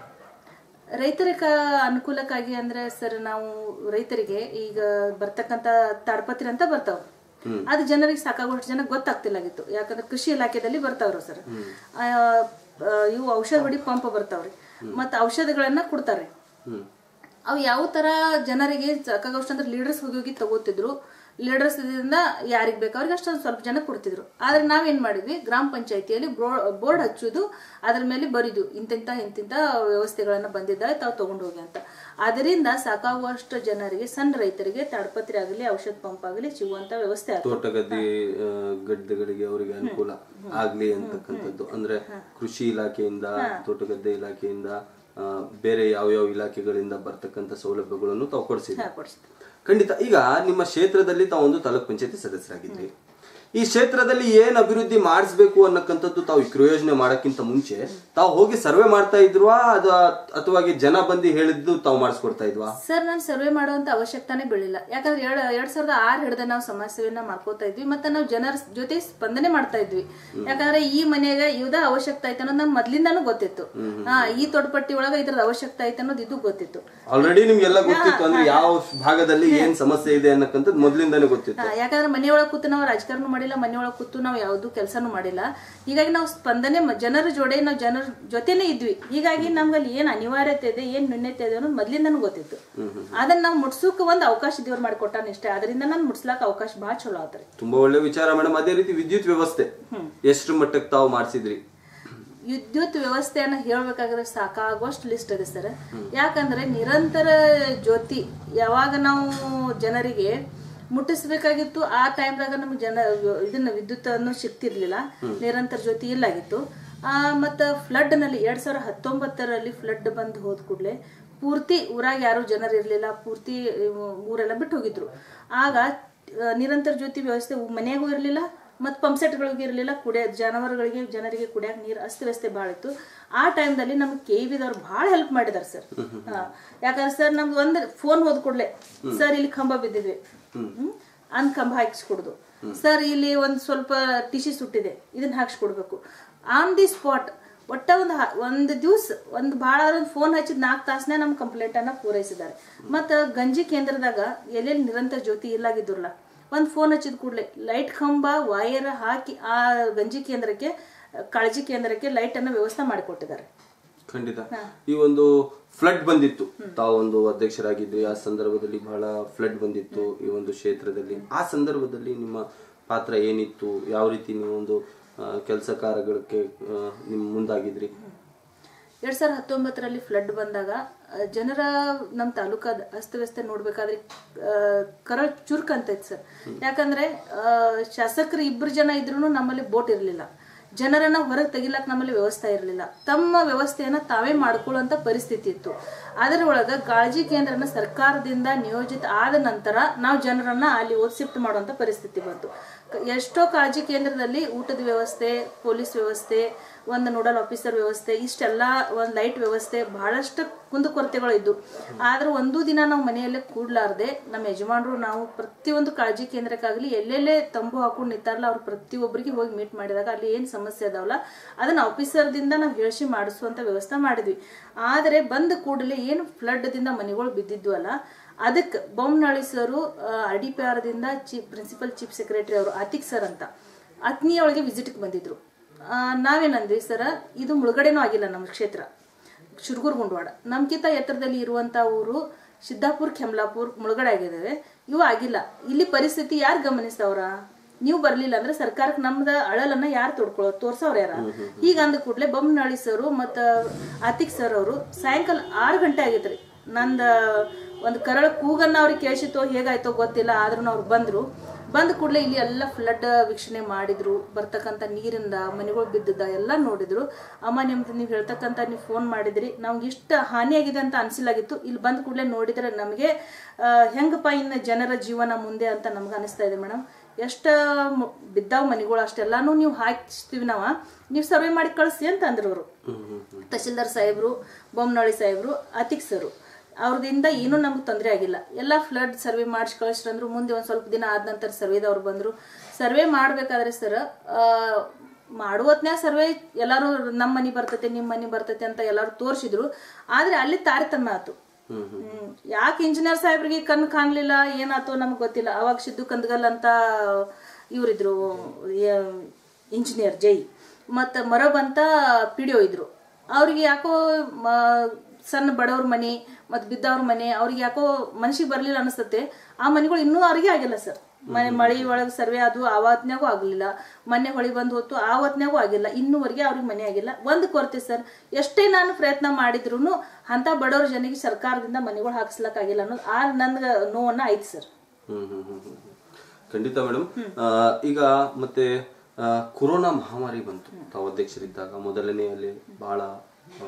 ರೈತರಿಗ ಅನುಕೂಲಕ್ಕಾಗಿ ಅಂದ್ರೆ ಸರ್ ನಾವು ರೈತರಿಗೆ ಈಗ ಬರ್ತಕ್ಕಂತ ತಾಡ್ಪತ್ರಿ ಅಂತ ಬರ್ತಾವ ಅದು ಜನರಿಗೆ ಸಾಕಾಗುವಷ್ಟು ಜನ ಗೊತ್ತಾಗ್ತಿಲ್ಲಾಗಿತ್ತು ಯಾಕಂದ್ರೆ ಕೃಷಿ ಇಲಾಖೆದಲ್ಲಿ ಬರ್ತಾವ್ರು ಸರ್ ಆ, ಆ, ಇವು ಔಷಧ ಹೊಡಿ ಪಂಪ್ ಬರ್ತಾವ್ರಿ ಮತ್ತ ಔಷಧಗಳನ್ನ ಕೊಡ್ತಾರೆ ಹ್ಮ್ ಅವು ಯಾವ ತರ ಜನರಿಗೆ ಸಾಕಾಗೋಷ್ಟು ಅಂದ್ರೆ ಲೀಡರ್ಸ್ ಹೋಗಿ ಹೋಗಿ ತಗೋತಿದ್ರು ಲೀಡರ್ಸ್ ಇಂದ ಯಾರಿಗ್ ಬೇಕು ಅವ್ರಿಗೆ ಅಷ್ಟೊಂದು ಸ್ವಲ್ಪ ಜನ ಕೊಡ್ತಿದ್ರು ಆದ್ರೆ ನಾವೇನ್ ಮಾಡಿದ್ವಿ ಗ್ರಾಮ ಪಂಚಾಯತಿಯಲ್ಲಿ ಬೋರ್ಡ್ ಹಚ್ಚುದು ಅದ್ರ ಮೇಲೆ ಬರಿದು ಇಂತಿಂತ ಇಂತಿಂತ ವ್ಯವಸ್ಥೆಗಳನ್ನ ಬಂದಿದ್ದಾವೆ ತಾವು ತಗೊಂಡು ಹೋಗಿ ಅಂತ ಅದರಿಂದ ಸಾಕಾಗುವಷ್ಟು ಜನರಿಗೆ ಸಣ್ಣ ರೈತರಿಗೆ ತಾಡ್ಪತ್ರಿ ಆಗಲಿ ಔಷಧ ಪಂಪ್ ಆಗಲಿ ಸಿಗುವಂತ ವ್ಯವಸ್ಥೆ ಆಯ್ತು ತೋಟಗದ್ದೆ ಆ, ಗದ್ದೆಗಳಿಗೆ ಅವರಿಗೆ ಅನುಕೂಲ ಆಗ್ಲಿ ಅಂತಕ್ಕಂಥದ್ದು ಅಂದ್ರೆ ಕೃಷಿ ಇಲಾಖೆಯಿಂದ ತೋಟಗದ್ದೆ ಇಲಾಖೆಯಿಂದ ಆ, ಬೇರೆ ಯಾವ ಯಾವ ಇಲಾಖೆಗಳಿಂದ ಬರ್ತಕ್ಕಂಥ ಸೌಲಭ್ಯಗಳನ್ನು ತಾವು ಕೊಡಿಸಿದ್ರಿ ಕೊಡಿಸ್ತೀವಿ ಖಂಡಿತ ಈಗ ನಿಮ್ಮ ಕ್ಷೇತ್ರದಲ್ಲಿ ತಾವು ಒಂದು ತಾಲೂಕ್ ಪಂಚಾಯತಿ ಸದಸ್ಯರಾಗಿದ್ರಿ ಈ ಕ್ಷೇತ್ರದಲ್ಲಿ ಏನ್ ಅಭಿವೃದ್ಧಿ ಮಾಡಿಸ್ಬೇಕು ಅನ್ನಕ್ಕಂಥದ್ದು ತಾವು ಈ ಕ್ರಿಯೋಜನೆ ಮಾಡಕ್ಕಿಂತ ಮುಂಚೆ ತಾವು ಹೋಗಿ ಸರ್ವೆ ಮಾಡ್ತಾ ಇದ್ವಾ ಅದ ಅಥವಾ ಜನ ಬಂದು ಹೇಳಿದ್ದು ತಾವು ಮಾಡಿಸ್ಕೊಡ್ತಾ ಇದ್ವಾ ಸರ್ ನಾನು ಸರ್ವೆ ಮಾಡುವಂತ ಅವಶ್ಯಕತಾನೇ ಬೀಳಿಲ್ಲ ಯಾಕಂದ್ರೆ ಎರಡ್ ಎರಡ್ ಸಾವಿರದ ಆರು ಹಿಡಿದ ನಾವು ಸಮಾಜ ಸೇವೆಯನ್ನ ಮಾಡ್ಕೋತಾ ಇದ್ವಿ ಮತ್ತೆ ನಾವು ಜನರ ಜೊತೆ ಸ್ಪಂದನೆ ಮಾಡ್ತಾ ಇದ್ವಿ ಯಾಕಂದ್ರೆ ಈ ಮನೆಯಾಗ ಇವ್ದ ಅವಶ್ಯಕತೆ ಐತೆ ಅನ್ನೋದು ನಮ್ಗೆ ಮೊದ್ಲಿಂದಾನು ಗೊತ್ತಿತ್ತು ಹಾ ಈ ತೊಡಪಟ್ಟಿ ಒಳಗ ಇದ್ರದ ಅವಶ್ಯಕತೆ ಐತೆ ಅನ್ನೋದು ಇದು ಗೊತ್ತಿತ್ತು ಆಲ್ರೆಡಿ ನಿಮ್ಗೆಲ್ಲ ಗೊತ್ತಿತ್ತು ಅಂದ್ರೆ ಯಾವ ಭಾಗದಲ್ಲಿ ಏನ್ ಸಮಸ್ಯೆ ಇದೆ ಅನ್ನಕ್ಕಂಥದ್ದು ಮೊದ್ಲಿಂದಾನೇ ಗೊತ್ತಿತ್ತು ಹಾ, ಯಾಕಂದ್ರೆ ಮನೆಯೊಳಗೆ ಕೂತು ನಾವು ರಾಜಕಾರಣ ಮಾಡಿಲ್ಲ ಮನೆಯೊಳಗೆ ಕೂತು ನಾವು ಯಾವ್ದು ಕೆಲಸನೂ ಮಾಡಿಲ್ಲ ಹೀಗಾಗಿ ನಾವು ಸ್ಪಂದನೆ ಮ- ಜನರ ಜೋಡೆ ನಾವು ಜನರ ಜೊತೆನೇ ಇದ್ವಿ ಹೀಗಾಗಿ ನಮ್ಗೆ ಅಲ್ಲಿ ಏನ್ ಅನಿವಾರ್ಯತೆ ಇದೆ ಏನ್ ನ್ಯೂನ್ಯತೆ ಇದೆ ಅನ್ನೋದು ಮೊದ್ಲಿಂದನೂ ಗೊತ್ತಿತ್ತು ಅದನ್ನ ನಾವು ಮುಟ್ಸೋಕೆ ಒಂದು ಅವಕಾಶ ದೇವ್ರು ಮಾಡಿಕೊಟ್ಟಾನ ಇಷ್ಟೇ ಅದರಿಂದ ನಾನು ಮುಟ್ಸ್ಲಾಕ ಅವಕಾಶ ಬಹಳ ಚಲೋ ಆತ್ರಿ ತುಂಬಾ ಒಳ್ಳೆ ವಿಚಾರ ಮೇಡಮ್ ಅದೇ ರೀತಿ ವಿದ್ಯುತ್ ವ್ಯವಸ್ಥೆ ಎಷ್ಟು ಮಟ್ಟಕ್ಕೆ ತಾವು ಮಾಡಿಸಿದ್ರಿ ವಿದ್ಯುತ್ ವ್ಯವಸ್ಥೆಯನ್ನ ಹೇಳ್ಬೇಕಾದ್ರೆ ಸಾಕಾಗುವಷ್ಟು ಲಿಸ್ಟ್ ಇದೆ ಸರ್ ಯಾಕಂದ್ರೆ ನಿರಂತರ ಜ್ಯೋತಿ ಯಾವಾಗ ನಾವು ಜನರಿಗೆ ಮುಟ್ಟಿಸ್ಬೇಕಾಗಿತ್ತು ಆ ಟೈಮ್ದಾಗ ನಮ್ಗೆ ಜನ ಇದನ್ನ ವಿದ್ಯುತ್ ಅನ್ನು ಸಿಗ್ತಿರ್ಲಿಲ್ಲ ನಿರಂತರ ಜ್ಯೋತಿ ಇಲ್ಲಾಗಿತ್ತು ಆ ಮತ್ತು ಫ್ಲಡ್ನಲ್ಲಿ ಎರಡ್ ಸಾವಿರದ ಹತ್ತೊಂಬತ್ತರಲ್ಲಿ ಫ್ಲಡ್ ಬಂದು ಹೋದ ಕೂಡಲೇ ಪೂರ್ತಿ ಊರಾಗ ಯಾರು ಜನರು ಇರಲಿಲ್ಲ ಪೂರ್ತಿ ಇವು ಊರೆಲ್ಲ ಬಿಟ್ಟು ಹೋಗಿದ್ರು ಆಗ ಆ, ನಿರಂತರ ಜ್ಯೋತಿ ವ್ಯವಸ್ಥೆ ಮನೆಯಾಗೂ ಇರಲಿಲ್ಲ ಮತ್ತು ಪಂಪ್ಸೆಟ್ಗಳಿಗೂ ಇರಲಿಲ್ಲ ಕುಡಿಯ ಜಾನುವಾರುಗಳಿಗೆ ಜನರಿಗೆ ಕುಡಿಯಕ್ಕೆ ನೀರು ಅಸ್ತವ್ಯಸ್ತೆ ಭಾಳ ಇತ್ತು ಆ ಟೈಮ್ದಲ್ಲಿ ನಮ್ಗೆ ಕೆ ವಿದವ್ರು ಭಾಳ ಹೆಲ್ಪ್ ಮಾಡಿದಾರೆ ಸರ್ ಯಾಕಂದ್ರೆ ಸರ್ ನಮ್ದು ಒಂದು ಫೋನ್ ಹೋದ ಕೂಡಲೇ ಸರ್ ಇಲ್ಲಿ ಕಂಬ ಬಿದ್ದಿದ್ವಿ ಹ್ಮ್ ಅಂದ್ ಕಂಬ ಹಾಕಿಸ್ಕೊಡುದು ಸರ್ ಇಲ್ಲಿ ಒಂದು ಸ್ವಲ್ಪ ಟಿಶಿ ಸುಟ್ಟಿದೆ ಇದನ್ನ ಹಾಕ್ಸ್ಕೊಡ್ಬೇಕು ಆನ್ ದಿ ಸ್ಪಾಟ್ ಒಟ್ಟ ಒಂದು ಹ- ಒಂದು ದಿವ್ಸ ಒಂದು ಭಾಳ ಒಂದು ಫೋನ್ ಹಚ್ಚಿದ ನಾಲ್ಕು ತಾಸನೇ ನಮ್ಮ ಕಂಪ್ಲೇಂಟ್ ಅನ್ನ ಪೂರೈಸಿದ್ದಾರೆ ಮತ್ತು ಗಂಜಿ ಕೇಂದ್ರದಾಗ ಎಲ್ಲೆಲ್ಲಿ ನಿರಂತರ ಜ್ಯೋತಿ ಇಲ್ಲಾಗಿದ್ರಲ್ಲ ಒಂದು ಫೋನ್ ಹಚ್ಚಿದ ಕೂಡಲೇ ಲೈಟ್ ಕಂಬ ವೈರ್ ಹಾಕಿ ಆ ಗಂಜಿ ಕೇಂದ್ರಕ್ಕೆ ಕಾಳಜಿ ಕೇಂದ್ರಕ್ಕೆ ಲೈಟ್ ಅನ್ನ ವ್ಯವಸ್ಥೆ ಮಾಡಿಕೊಟ್ಟಿದ್ದಾರೆ ಖಂಡಿತ ಈ ಒಂದು ಫ್ಲಡ್ ಬಂದಿತ್ತು ತಾವು ಒಂದು ಅಧ್ಯಕ್ಷರಾಗಿದ್ರಿ ಆ ಸಂದರ್ಭದಲ್ಲಿ ಬಹಳ ಫ್ಲಡ್ ಬಂದಿತ್ತು ಈ ಒಂದು ಕ್ಷೇತ್ರದಲ್ಲಿ ಆ ಸಂದರ್ಭದಲ್ಲಿ ನಿಮ್ಮ ಪಾತ್ರ ಏನಿತ್ತು ಯಾವ ರೀತಿ ನೀವು ಒಂದು ಕೆಲಸ ಕಾರ್ಯಗಳಿಗೆ ಆ, ನಿಮ್ ಮುಂದಾಗಿದ್ರಿ ಎರಡ್ ಸಾವಿರದ ಹತ್ತೊಂಬತ್ತರಲ್ಲಿ ಫ್ಲಡ್ ಬಂದಾಗ ಆ, ಜನರ ನಮ್ಮ ತಾಲೂಕಾದ ಅಸ್ತವ್ಯಸ್ತ ನೋಡ್ಬೇಕಾದ್ರೆ ಆ, ಕರಳ್ ಚುರುಕ್ ಅಂತ ಇತ್ತು ಸರ್ ಯಾಕಂದ್ರೆ ಆ, ಶಾಸಕರು ಇಬ್ರು ಜನ ಇದ್ರು ನಮ್ಮಲ್ಲಿ ಬೋಟ್ ಇರಲಿಲ್ಲ ಜನರನ್ನ ಹೊರಗೆ ತೆಗಿಲಕ್ ನಮ್ಮಲ್ಲಿ ವ್ಯವಸ್ಥೆ ಇರಲಿಲ್ಲ ತಮ್ಮ ವ್ಯವಸ್ಥೆಯನ್ನ ತಾವೇ ಮಾಡ್ಕೊಳ್ಳುವಂತ ಪರಿಸ್ಥಿತಿ ಇತ್ತು ಅದರ ಒಳಗ ಕಾಳಜಿ ಕೇಂದ್ರನ ಸರ್ಕಾರದಿಂದ ನಿಯೋಜಿತ ಆದ ನಂತರ ನಾವು ಜನರನ್ನ ಅಲ್ಲಿ ಓದ್ ಶಿಫ್ಟ್ ಮಾಡುವಂತ ಪರಿಸ್ಥಿತಿ ಬಂತು ಕ- ಎಷ್ಟೋ ಕಾಳಜಿ ಕೇಂದ್ರದಲ್ಲಿ ಊಟದ ವ್ಯವಸ್ಥೆ ಪೊಲೀಸ್ ವ್ಯವಸ್ಥೆ ಒಂದು ನೋಡಲ್ ಆಫೀಸರ್ ವ್ಯವಸ್ಥೆ ಇಷ್ಟೆಲ್ಲ ಒಂದು ಲೈಟ್ ವ್ಯವಸ್ಥೆ ಬಹಳಷ್ಟು ಕುಂದುಕೊರತೆಗಳು ಇದ್ದು ಆದ್ರೆ ಒಂದು ದಿನ ನಾವು ಮನೆಯಲ್ಲೇ ಕೂಡ್ಲಾರ್ದೆ ನಮ್ಮ ಯಜಮಾನರು ನಾವು ಪ್ರತಿಯೊಂದು ಕಾಳಜಿ ಕೇಂದ್ರಕ್ಕಾಗಲಿ ಎಲ್ಲೆಲ್ಲೇ ತಂಬು ಹಾಕೊಂಡು ನಿಂತಾರಲ್ಲ ಅವ್ರು ಪ್ರತಿಯೊಬ್ಬರಿಗೆ ಹೋಗಿ ಮೀಟ್ ಮಾಡಿದಾಗ ಅಲ್ಲಿ ಏನು ಸಮಸ್ಯೆ ಅದಾವಲ್ಲ ಅದನ್ನ ಆಫೀಸರ್ದಿಂದ ನಾವು ಹೇಳಿಸಿ ಮಾಡಿಸುವಂತ ವ್ಯವಸ್ಥೆ ಮಾಡಿದ್ವಿ ಆದರೆ ಬಂದ ಕೂಡಲೇ ಏನು ಫ್ಲಡ್ದಿಂದ ಮನೆಗಳು ಬಿದ್ದಿದ್ವು ಅಲ್ಲ ಅದಕ್ಕೆ ಬೊಮ್ಮನಳ್ಳಿ ಸರು ಆರ್ ಡಿ ಪಿ ಆರ್ದಿಂದ ಚೀಫ್ ಪ್ರಿನ್ಸಿಪಲ್ ಚೀಫ್ ಸೆಕ್ರೆಟರಿ ಅವರು ಅತಿಕ್ ಸರ್ ಅಂತ ಅಗ್ನಿಯೊಳಗೆ ವಿಸಿಟ್ಗೆ ಬಂದಿದ್ರು ಆ, ನಾವೇನಂದ್ವಿ ಸರ ಇದು ಮುಳುಗಡೆನೂ ಆಗಿಲ್ಲ ನಮ್ಮ ಕ್ಷೇತ್ರ ಶುರ್ಗೂರ್ ಗುಂಡವಾಡ ನಮ್ಕಿಂತ ಎತ್ತರದಲ್ಲಿ ಇರುವಂತ ಊರು ಸಿದ್ದಾಪುರ್ ಕೆಮ್ಲಾಪುರ್ ಮುಳುಗಡೆ ಆಗಿದ್ದಾವೆ ಇವು ಆಗಿಲ್ಲ ಇಲ್ಲಿ ಪರಿಸ್ಥಿತಿ ಯಾರು ಗಮನಿಸ್ತವ್ರ ನೀವು ಬರ್ಲಿಲ್ಲ ಅಂದ್ರೆ ಸರ್ಕಾರಕ್ಕೆ ನಮ್ದ ಅಳಲನ್ನ ಯಾರು ತೊಡ್ಕೊಳ್ಳೋ ತೋರ್ಸವ್ರ ಯಾರ ಈಗ ಅಂದ ಕೂಡಲೇ ಬೊಮ್ಮನಳ್ಳಿ ಸರು ಮತ್ತ ಆತಿಕ್ ಸರ್ ಅವರು ಸಾಯಂಕಾಲ ಆರು ಗಂಟೆ ಆಗೈತ್ರಿ ನಂದ ಒಂದು ಕರಳ ಕೂಗನ್ನ ಅವ್ರಿಗೆ ಕೇಳಿಸಿತೋ ಹೇಗಾಯ್ತೋ ಗೊತ್ತಿಲ್ಲ ಆದ್ರೂ ಅವ್ರು ಬಂದ್ರು ಬಂದ ಕೂಡಲೇ ಇಲ್ಲಿ ಎಲ್ಲ ಫ್ಲಡ್ ವೀಕ್ಷಣೆ ಮಾಡಿದ್ರು ಬರ್ತಕ್ಕಂಥ ನೀರಿಂದ ಮನೆಗಳು ಬಿದ್ದದ ಎಲ್ಲ ನೋಡಿದ್ರು ಅಮ್ಮ ನಿಮ್ದು ನೀವು ಹೇಳ್ತಕ್ಕಂಥ ನೀವು ಫೋನ್ ಮಾಡಿದ್ರಿ ನಮ್ಗೆ ಇಷ್ಟ ಹಾನಿಯಾಗಿದೆ ಅಂತ ಅನಿಸಿಲಾಗಿತ್ತು ಇಲ್ಲಿ ಬಂದ ಕೂಡಲೇ ನೋಡಿದ್ರೆ ನಮಗೆ ಆ, ಹೆಂಗಪ್ಪ ಇನ್ನು ಜನರ ಜೀವನ ಮುಂದೆ ಅಂತ ನಮ್ಗೆ ಅನಿಸ್ತಾ ಇದೆ ಮೇಡಮ್ ಎಷ್ಟ ಮ- ಬಿದ್ದಾವ್ ಮನೆಗಳು ಅಷ್ಟೆಲ್ಲಾನು ನೀವು ಹಾಕಿಸ್ತೀವಿ ನಾವ ನೀವು ಸರ್ವೆ ಮಾಡಿ ಕಳಿಸಿ ಅಂತ ಅಂದ್ರು ಅವರು ತಹಶೀಲ್ದಾರ್ ಸಾಹೇಬ್ರು ಬೊಮ್ಮನಳ್ಳಿ ಸಾಹೇಬ್ರು ಅತಿಕ್ ಸರು ಅವ್ರದಿಂದ ಏನೂ ನಮ್ಗೆ ತೊಂದರೆ ಆಗಿಲ್ಲ ಎಲ್ಲ ಫ್ಲಡ್ ಸರ್ವೆ ಮಾಡಿಸಿ ಕಳಿಸ್ರಂದ್ರು ಮುಂದೆ ಒಂದು ಸ್ವಲ್ಪ ದಿನ ಆದ ನಂತರ ಸರ್ವೇದವ್ರು ಬಂದರು ಸರ್ವೆ ಮಾಡಬೇಕಾದ್ರೆ ಸರ್ ಮಾಡುವತ್ನ್ಯಾಗ ಸರ್ವೆ ಎಲ್ಲರೂ ನಮ್ಮ ಮನೆ ಬರ್ತೈತೆ ನಿಮ್ಮ ಮನೆ ಬರ್ತೈತೆ ಅಂತ ಎಲ್ಲರೂ ತೋರಿಸಿದ್ರು ಆದ್ರೆ ಅಲ್ಲಿ ತಾರತಮ್ಯ ಆತು ಹ್ಮ್. ಯಾಕೆ ಇಂಜಿನಿಯರ್ ಸಾಹೇಬ್ರಿಗೆ ಕಣ್ಣು ಕಾಣ್ಲಿಲ್ಲ ಏನಾತೋ ನಮ್ಗೆ ಗೊತ್ತಿಲ್ಲ ಅವಾಗ ಸಿದ್ದು ಕಂದಗಲ್ ಅಂತ ಇವರಿದ್ರು ಇಂಜಿನಿಯರ್ ಜೈ ಮತ್ತು ಮರಬ್ ಅಂತ ಪಿ ಡಿ ಒ ಇದ್ರು ಅವ್ರಿಗೆ ಯಾಕೋ ಮ- ಸಣ್ಣ ಬಡವ್ರ ಮನೆ ಮತ್ತು ಬಿದ್ದವ್ರ ಮನೆ ಅವ್ರಿಗೆ ಯಾಕೋ ಮನ್ಸಿಗೆ ಬರಲಿಲ್ಲ ಅನಿಸ್ತತೆ ಆ ಮನೆಗಳು ಇನ್ನೂ ಅವ್ರಿಗೆ ಆಗಿಲ್ಲ ಸರ್ ಮನೆ ಮಳೆ ಒಳಗೆ ಸರ್ವೆ ಅದು ಆವತ್ನ್ಯಾಗೂ ಆಗಲಿಲ್ಲ ಮೊನ್ನೆ ಹೊಳಿ ಬಂದು ಹೊತ್ತು ಆವತ್ನ್ಯಾಗೂ ಆಗಿಲ್ಲ ಇನ್ನೂವರೆಗೆ ಅವ್ರಿಗೆ ಮನೆ ಆಗಿಲ್ಲ ಒಂದು ಕೊರತೆ ಸರ್ ಎಷ್ಟೇ ನಾನು ಪ್ರಯತ್ನ ಮಾಡಿದ್ರು ಅಂತ ಬಡವ್ರ ಜನಿಗೆ ಸರ್ಕಾರದಿಂದ ಮನೆಗಳು ಹಾಕಿಸ್ಲಕ್ಕಾಗಿಲ್ಲ ಅನ್ನೋದು ಆ ನನ್ಗೆ ನೋವನ್ನ ಆಯ್ತು ಸರ್ ಹ್ಮ್ ಹ್ಮ್ ಹ್ಮ್ ಹ್ಮ್. ಖಂಡಿತ ಮೇಡಮ್ ಈಗ ಮತ್ತೆ ಆ, ಕೊರೋನಾ ಮಹಾಮಾರಿ ಬಂತು ತಾವು ಅಧ್ಯಕ್ಷರಿದ್ದಾಗ ಮೊದಲನೆಯಲ್ಲಿ ಬಹಳ ಆ,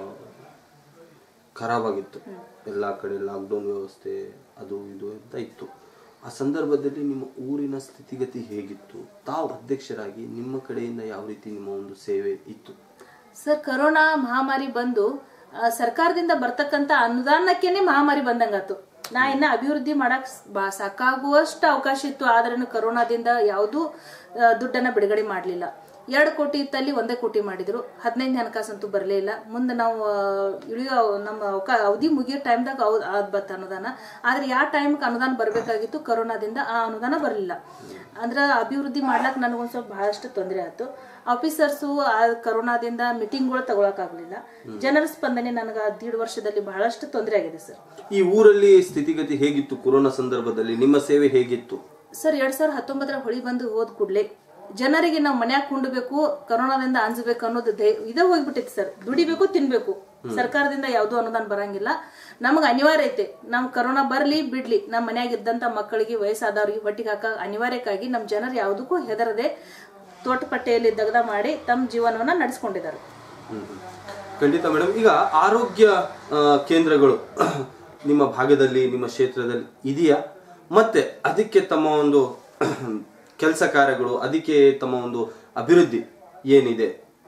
ಖರಾಬಾಗಿತ್ತು ಎಲ್ಲ ಕಡೆ ಲಾಕ್ಡೌನ್ ವ್ಯವಸ್ಥೆ ಅದು ಇದು ಅಂತ ಇತ್ತು ಆ ಸಂದರ್ಭದಲ್ಲಿ ನಿಮ್ಮ ಊರಿನ ಸ್ಥಿತಿಗತಿ ಹೇಗಿತ್ತು ತಾವು ಅಧ್ಯಕ್ಷರಾಗಿ ನಿಮ್ಮ ಕಡೆಯಿಂದ ಯಾವ ರೀತಿ ನಿಮ್ಮ ಒಂದು ಸೇವೆ ಇತ್ತು ಸರ್ ಕರೋನಾ ಮಹಾಮಾರಿ ಬಂದು ಆ, ಸರ್ಕಾರದಿಂದ ಬರ್ತಕ್ಕಂತ ಅನುದಾನಕ್ಕೇನೆ ಮಹಾಮಾರಿ ಬಂದಂಗಾತು ನಾ ಇನ್ನ ಅಭಿವೃದ್ಧಿ ಮಾಡಕ್ ಸ್- ಬಾ ಸಾಕಾಗುವಷ್ಟು ಅವಕಾಶ ಇತ್ತು ಆದ್ರೂ ಕರೋನಾದಿಂದ ಯಾವುದೂ ಆ, ದುಡ್ಡನ್ನ ಬಿಡುಗಡೆ ಮಾಡಲಿಲ್ಲ ಎರಡು ಕೋಟಿ ಇತ್ತಲ್ಲಿ ಒಂದೇ ಕೋಟಿ ಮಾಡಿದ್ರು ಹದಿನೈದು ಹಣಕಾಸಂತೂ ಬರಲೇ ಇಲ್ಲ ಮುಂದೆ ನಾವು ಆ, ಇಳಿಯೋ ನಮ್ಮ ಅವಕಾ ಅವಧಿ ಮುಗಿಯೋ ಟೈಮ್ದಾಗ ಅವ್ ಅದ್ ಬತ್ತ ಅನುದಾನ ಆದ್ರೆ ಯಾವ ಟೈಮ್ಗೆ ಅನುದಾನ ಬರಬೇಕಾಗಿತ್ತು ಕರೋನಾದಿಂದ ಆ ಅನುದಾನ ಬರಲಿಲ್ಲ ಅಂದ್ರೆ ಅಭಿವೃದ್ಧಿ ಮಾಡ್ಲಕ್ ನನಗೊಂದು ಸ್ವಲ್ಪ ಬಹಳಷ್ಟು ತೊಂದರೆ ಆಯ್ತು ಆಫೀಸರ್ಸು ಆ ಕರೋನಾದಿಂದ ಮೀಟಿಂಗ್ಗಳು ತಗೊಳಕ್ಕಾಗಲಿಲ್ಲ ಜನರ ಸ್ಪಂದನೆ ನನಗೆ ಆ ದೀಡ್ ವರ್ಷದಲ್ಲಿ ಬಹಳಷ್ಟು ತೊಂದರೆ ಆಗಿದೆ ಸರ್ ಈ ಊರಲ್ಲಿ ಸ್ಥಿತಿಗತಿ ಹೇಗಿತ್ತು ಕೊರೋನಾ ಸಂದರ್ಭದಲ್ಲಿ ನಿಮ್ಮ ಸೇವೆ ಹೇಗಿತ್ತು ಸರ್ ಎರಡ್ ಸಾವಿರದ ಹತ್ತೊಂಬತ್ತರ ಹೊಳಿ ಬಂದು ಹೋದ್ ಕೂಡ್ಲೆ ಜನರಿಗೆ ನಾವು ಮನ್ಯಾಗ ಕುಂಡ್ಬೇಕು ಕರೋನಾದಿಂದ ಅಂಜಬೇಕು ಅನ್ನೋದು ಧೈ- ಇದೇ ಹೋಗ್ಬಿಟ್ಟಿತ್ತು ಸರ್ ದುಡಿಬೇಕು ತಿನ್ಬೇಕು ಸರ್ಕಾರದಿಂದ ಯಾವ್ದು ಅನುದಾನ ಬರಂಗಿಲ್ಲ ನಮಗೆ ಅನಿವಾರ್ಯ ಐತೆ ನಮ್ ಕರೋನಾ ಬರ್ಲಿ ಬಿಡ್ಲಿ ನಮ್ಮ ಮನ್ಯಾಗ ಇದ್ದಂತ ಮಕ್ಕಳಿಗೆ ವಯಸ್ಸಾದವ್ರಿಗೆ ಹೊಟ್ಟಿಗೆ ಹಾಕ ಅನಿವಾರ್ಯಕ್ಕಾಗಿ ನಮ್ಮ ಜನರು ಯಾವುದಕ್ಕೂ ಹೆದರದೆ ತೋಟಪಟ್ಟೆಯಲ್ಲಿ ದಗದ ಮಾಡಿ ತಮ್ಮ ಜೀವನವನ್ನ ನಡೆಸ್ಕೊಂಡಿದ್ದಾರೆ ಹ್ಮ್. ಖಂಡಿತ ಮೇಡಮ್ ಈಗ ಆರೋಗ್ಯ ಆ, ಕೇಂದ್ರಗಳು ನಿಮ್ಮ ಭಾಗದಲ್ಲಿ ನಿಮ್ಮ ಕ್ಷೇತ್ರದಲ್ಲಿ ಇದೆಯಾ ಮತ್ತೆ ಅದಕ್ಕೆ ತಮ್ಮ ಒಂದು ಕೆಲಸ ಕಾರ್ಯಗಳು ಅದಕ್ಕೆ ತಮ್ಮ ಒಂದು ಅಭಿವೃದ್ಧಿ ಏನಿದೆ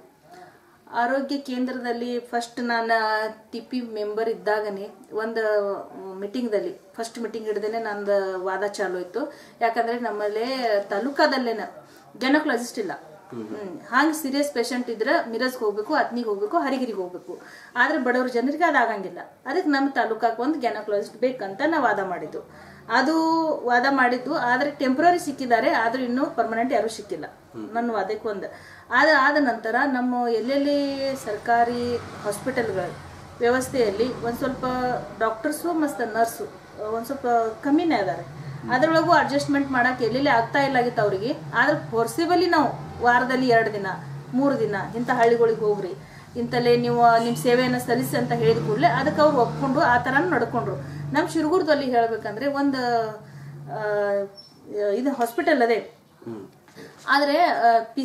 ಆರೋಗ್ಯ ಕೇಂದ್ರದಲ್ಲಿ ಫಸ್ಟ್ ನಾನು ಟಿಪಿ ಮೆಂಬರ್ ಇದ್ದಾಗನೇ ಒಂದು ಮೀಟಿಂಗ್ದಲ್ಲಿ ಫಸ್ಟ್ ಮೀಟಿಂಗ್ ಹಿಡ್ದೇನೆ ನಂದು ವಾದ ಚಾಲು ಇತ್ತು ಯಾಕಂದ್ರೆ ನಮ್ಮಲ್ಲಿ ತಾಲೂಕಾದಲ್ಲೇನ ಗೈನಕಾಲಜಿಸ್ಟ್ ಇಲ್ಲ ಹ್ಮ್ ಹಾಂಗ್ ಸೀರಿಯಸ್ ಪೇಷಂಟ್ ಇದ್ರೆ ಮಿರಜ್ಗೆ ಹೋಗ್ಬೇಕು ಅತ್ನಿಗೆ ಹೋಗ್ಬೇಕು ಹರಿಗಿರಿಗೆ ಹೋಗ್ಬೇಕು ಆದ್ರೆ ಬಡವ್ರ ಜನರಿಗೆ ಅದಾಗಂಗಿಲ್ಲ ಅದಕ್ಕೆ ನಮ್ಮ ತಾಲೂಕಾಗ ಒಂದು ಗೈನಕಾಲಜಿಸ್ಟ್ ಬೇಕಂತ ನಾವು ವಾದ ಮಾಡಿದ್ದು ಅದು ವಾದ ಮಾಡಿದ್ದು ಆದ್ರೆ ಟೆಂಪ್ರರಿ ಸಿಕ್ಕಿದ್ದಾರೆ ಆದ್ರೂ ಇನ್ನೂ ಪರ್ಮನೆಂಟ್ ಯಾರು ಸಿಕ್ಕಿಲ್ಲ ನನ್ನ ವಾದಕ್ಕೆ ಒಂದು ಆದ ಆದ ನಂತರ ನಮ್ಮ ಎಲ್ಲೆಲ್ಲಿ ಸರ್ಕಾರಿ ಹಾಸ್ಪಿಟಲ್ಗಳ ವ್ಯವಸ್ಥೆಯಲ್ಲಿ ಒಂದು ಸ್ವಲ್ಪ ಡಾಕ್ಟರ್ಸು ಮತ್ತು ನರ್ಸು ಒಂದು ಸ್ವಲ್ಪ ಕಮ್ಮಿನೇ ಅದಾರೆ ಅದರೊಳಗೂ ಅಡ್ಜಸ್ಟ್ಮೆಂಟ್ ಮಾಡಕ್ಕೆ ಎಲ್ಲೆಲ್ಲಿ ಆಗ್ತಾ ಇಲ್ಲ ಆಗಿತ್ತು ಅವ್ರಿಗೆ ಆದ್ರೆ ಫೋರ್ಸಿಬಲಿ ನಾವು ವಾರದಲ್ಲಿ ಎರಡು ದಿನ ಮೂರು ದಿನ ಇಂಥ ಹಳ್ಳಿಗಳಿಗೆ ಹೋಗ್ರಿ ಇಂತಲ್ಲೇ ನೀವು ನಿಮ್ಮ ಸೇವೆಯನ್ನು ಸಲ್ಲಿಸಿ ಅಂತ ಹೇಳಿದ ಕೂಡಲೇ ಅದಕ್ಕೆ ಅವ್ರು ಒಪ್ಕೊಂಡು ಆ ಥರ ನಡ್ಕೊಂಡ್ರು ನಮ್ಮ ಶಿರಗುರದಲ್ಲಿ ಹೇಳ್ಬೇಕಂದ್ರೆ ಒಂದು ಆ, ಇದು ಹಾಸ್ಪಿಟಲ್ ಅದೇ ಆದರೆ ಪಿ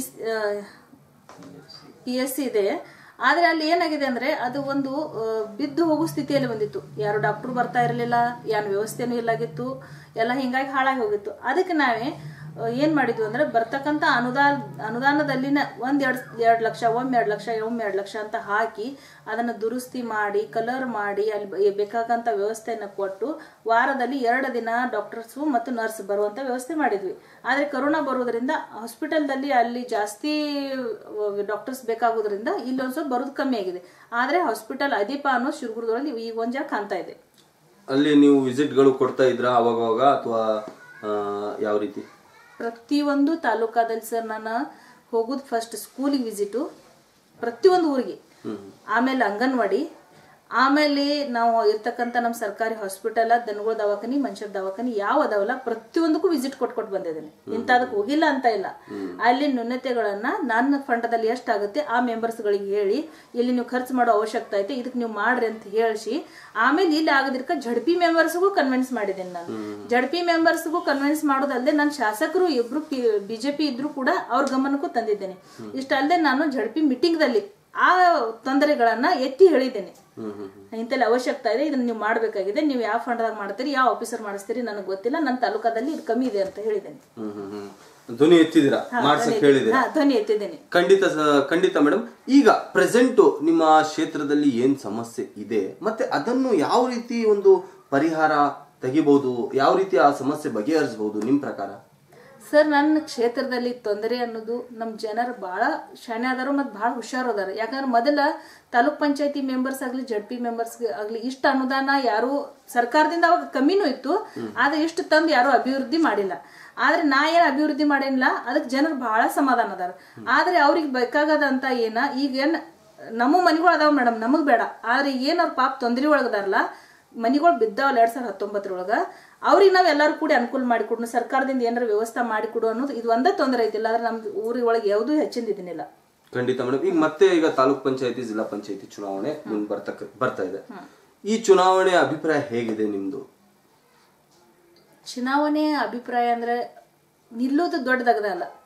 ಪಿ ಎಸ್ ಸಿ ಇದೆ ಆದರೆ ಅಲ್ಲಿ ಏನಾಗಿದೆ ಅಂದರೆ ಅದು ಒಂದು ಆ, ಬಿದ್ದು ಹೋಗೋ ಸ್ಥಿತಿಯಲ್ಲಿ ಬಂದಿತ್ತು ಯಾರು ಡಾಕ್ಟ್ರು ಬರ್ತಾ ಇರಲಿಲ್ಲ ಏನು ವ್ಯವಸ್ಥೆನೂ ಇಲ್ಲಾಗಿತ್ತು ಎಲ್ಲ ಹಿಂಗಾಗಿ ಹಾಳಾಗಿ ಹೋಗಿತ್ತು ಅದಕ್ಕೆ ನಾವೇ ಆ, ಏನ್ ಮಾಡಿದ್ವಿ ಅಂದ್ರೆ ಬರ್ತಕ್ಕಂಥ ಅನುದಾನ ಅನುದಾನದಲ್ಲಿನ ಒಂದ್ ಎರಡ್ ಎರಡ್ ಲಕ್ಷ ಒಮ್ಮೆ ಎರಡ್ ಲಕ್ಷ ಒಮ್ಮೆ ಎರಡ್ ಲಕ್ಷ ಅಂತ ಹಾಕಿ ಅದನ್ನ ದುರುಸ್ತಿ ಮಾಡಿ ಕಲರ್ ಮಾಡಿ ಅಲ್ಲಿ ಬ- ಬೇಕಾಗಂತ ವ್ಯವಸ್ಥೆಯನ್ನ ಕೊಟ್ಟು ವಾರದಲ್ಲಿ ಎರಡು ದಿನ ಡಾಕ್ಟರ್ಸು ಮತ್ತು ನರ್ಸ್ ಬರುವಂತ ವ್ಯವಸ್ಥೆ ಮಾಡಿದ್ವಿ ಆದ್ರೆ ಕರೋನಾ ಬರೋದ್ರಿಂದ ಹಾಸ್ಪಿಟಲ್ದಲ್ಲಿ ಅಲ್ಲಿ ಜಾಸ್ತಿ ಡಾಕ್ಟರ್ಸ್ ಬೇಕಾಗೋದ್ರಿಂದ ಇಲ್ಲಿ ಒಂದ್ ಸ್ವಲ್ಪ ಬರೋದು ಕಮ್ಮಿ ಆಗಿದೆ ಆದ್ರೆ ಹಾಸ್ಪಿಟಲ್ ಅದೀಪ ಅನ್ನೋ ಶಿರಗುರದೊಳಗೆ ಈಗ ಒಂದ್ ಜಾಗ ಕಾಣ್ತಾ ಇದೆ ಅಲ್ಲಿ ನೀವು ವಿಸಿಟ್ಗಳು ಕೊಡ್ತಾ ಇದ್ರಾ ಅವಾಗವಾಗ ಅಥವಾ ಯಾವ ರೀತಿ ಪ್ರತಿಯೊಂದು ತಾಲೂಕಾದಲ್ಲಿ ಸರ್ ನಾನು ಹೋಗುದು ಫಸ್ಟ್ ಸ್ಕೂಲಿಗೆ ವಿಸಿಟು ಪ್ರತಿಯೊಂದು ಊರಿಗೆ ಆಮೇಲೆ ಅಂಗನವಾಡಿ ಆಮೇಲೆ ನಾವು ಇರ್ತಕ್ಕಂಥ ನಮ್ಮ ಸರ್ಕಾರಿ ಹಾಸ್ಪಿಟಲ್ ದನಗಳ ದವಾಖಾನಿ ಮನುಷ್ಯರ ದವಾಖಾನಿ ಯಾವ ಅದಾವಲ್ಲ ಪ್ರತಿಯೊಂದಕ್ಕೂ ವಿಸಿಟ್ ಕೊಟ್ಟು ಕೊಟ್ಟು ಬಂದಿದ್ದೇನೆ ಇಂಥದಕ್ಕೆ ಹೋಗಿಲ್ಲ ಅಂತ ಇಲ್ಲ ಅಲ್ಲಿ ನ್ಯೂನತೆಗಳನ್ನ ನನ್ನ ಫಂಡದಲ್ಲಿ ಎಷ್ಟಾಗುತ್ತೆ ಆ ಮೆಂಬರ್ಸ್ಗಳಿಗೆ ಹೇಳಿ ಇಲ್ಲಿ ನೀವು ಖರ್ಚು ಮಾಡೋ ಅವಶ್ಯಕತೆ ಐತೆ ಇದಕ್ಕೆ ನೀವು ಮಾಡ್ರಿ ಅಂತ ಹೇಳಿಸಿ ಆಮೇಲೆ ಇಲ್ಲಿ ಆಗದಿರ್ಕ ಜಡ್ಪಿ ಮೆಂಬರ್ಸ್ಗೂ ಕನ್ವಿನ್ಸ್ ಮಾಡಿದ್ದೇನೆ ನಾನು ಜಡ್ಪಿ ಮೆಂಬರ್ಸ್ಗೂ ಕನ್ವಿನ್ಸ್ ಮಾಡೋದಲ್ಲದೆ ನನ್ನ ಶಾಸಕರು ಇಬ್ರು ಬಿಜೆಪಿ ಇದ್ರು ಕೂಡ ಅವ್ರ ಗಮನಕ್ಕೂ ತಂದಿದ್ದೇನೆ ಇಷ್ಟಲ್ಲದೆ ನಾನು ಜಡ್ಪಿ ಮೀಟಿಂಗ್ದಲ್ಲಿ ಆ ತೊಂದರೆಗಳನ್ನ ಎತ್ತಿ ಹೇಳಿದ್ದೇನೆ ಇಂತೆಲ್ಲ ಅವಶ್ಯಕತೆ ಇದೆ ಇದನ್ನ ನೀವು ಮಾಡಬೇಕಾಗಿದೆ ನೀವು ಯಾವ ಫಂಡ್ದಾಗ ಮಾಡ್ತೀರಿ ಯಾವ ಆಫೀಸರ್ ಮಾಡಿಸ್ತೀರಿ ನನಗೆ ಗೊತ್ತಿಲ್ಲ ನನ್ನ ತಾಲೂಕಾದಲ್ಲಿ ಇದು ಕಮ್ಮಿ ಇದೆ ಅಂತ ಹೇಳಿದ್ದೇನೆ ಹ್ಮ್ ಹ್ಮ್ ಹ್ಮ್ ಧ್ವನಿ ಎತ್ತಿದಿರಾ ಮಾಡ್ಸಕ್ ಹೇಳಿದಿರಾ ಹಾ ಧ್ವನಿ ಎತ್ತಿದ್ದೇನೆ ಖಂಡಿತ ಸ- ಖಂಡಿತ ಮೇಡಮ್ ಈಗ ಪ್ರೆಸೆಂಟ್ ನಿಮ್ಮ ಕ್ಷೇತ್ರದಲ್ಲಿ ಏನ್ ಸಮಸ್ಯೆ ಇದೆ ಮತ್ತೆ ಅದನ್ನು ಯಾವ ರೀತಿ ಒಂದು ಪರಿಹಾರ ತೆಗಿಬಹುದು ಯಾವ ರೀತಿ ಆ ಸಮಸ್ಯೆ ಬಗೆಹರಿಸಬಹುದು ನಿಮ್ ಪ್ರಕಾರ ಸರ್ ನನ್ನ ಕ್ಷೇತ್ರದಲ್ಲಿ ತೊಂದರೆ ಅನ್ನೋದು ನಮ್ಮ ಜನರು ಭಾಳ ಶಾಣೆ ಅದಾರು ಮತ್ತು ಭಾಳ ಹುಷಾರು ಅದಾರ ಯಾಕಂದ್ರೆ ಮೊದಲ ತಾಲೂಕ್ ಪಂಚಾಯತಿ ಮೆಂಬರ್ಸ್ ಆಗಲಿ ಜಡ್ ಪಿ ಮೆಂಬರ್ಸ್ ಆಗಲಿ ಇಷ್ಟು ಅನುದಾನ ಯಾರು ಸರ್ಕಾರದಿಂದ ಅವಾಗ ಕಮ್ಮಿನೂ ಇತ್ತು ಆದ್ರೆ ಇಷ್ಟು ತಂದು ಯಾರು ಅಭಿವೃದ್ಧಿ ಮಾಡಿಲ್ಲ ಆದ್ರೆ ನಾ ಏನು ಅಭಿವೃದ್ಧಿ ಮಾಡೇನಿಲ್ಲ ಅದಕ್ಕೆ ಜನರು ಬಹಳ ಸಮಾಧಾನ ಅದಾರ ಆದ್ರೆ ಅವ್ರಿಗೆ ಬೇಕಾಗದಂತ ಏನ ಈಗ ಏನ್ ನಮ್ಮ ಮನೆಗಳು ಅದಾವ ಮೇಡಮ್ ನಮಗ್ ಬೇಡ ಆದ್ರೆ ಏನ್ ಅವ್ರ ಪಾಪ ತೊಂದರೆ ಒಳಗದಾರಲ್ಲ ಮನಿಗಳು ಬಿದ್ದಾವಲ್ಲ ಎರಡ್ ಸಾವಿರದ ಹತ್ತೊಂಬತ್ತರೊಳಗ ಅವ್ರಿಗೆ ನಾವ್ ಎಲ್ಲಾರು ಕೂಡಿ ಅನುಕೂಲ ಮಾಡಿಕೊಡು ಸರ್ಕಾರದಿಂದ ಏನಾರ ವ್ಯವಸ್ಥೆ ಮಾಡಿಕೊಡು ಅನ್ನೋದು ಇದು ಒಂದೇ ತೊಂದರೆ ಐತಿಲ್ಲ ಆದ್ರೆ ನಮ್ದು ಊರಿ ಒಳಗೆ ಯಾವುದೂ ಹೆಚ್ಚಿಂದ ಇದನ್ನಿಲ್ಲ ಖಂಡಿತ ಮೇಡಮ್ ಈಗ ಮತ್ತೆ ಈಗ ತಾಲೂಕ್ ಪಂಚಾಯತಿ ಜಿಲ್ಲಾ ಪಂಚಾಯತಿ ಚುನಾವಣೆ ಮುಂದ್ ಬರ್ತಕ್ಕ ಬರ್ತಾ ಇದೆ ಈ ಚುನಾವಣೆ ಅಭಿಪ್ರಾಯ ಹೇಗಿದೆ ನಿಮ್ದು ಚುನಾವಣೆ ಅಭಿಪ್ರಾಯ ಅಂದ್ರೆ ನಿಲ್ಲೋದು ದೊಡ್ಡದಾಗದ ಅಲ್ಲ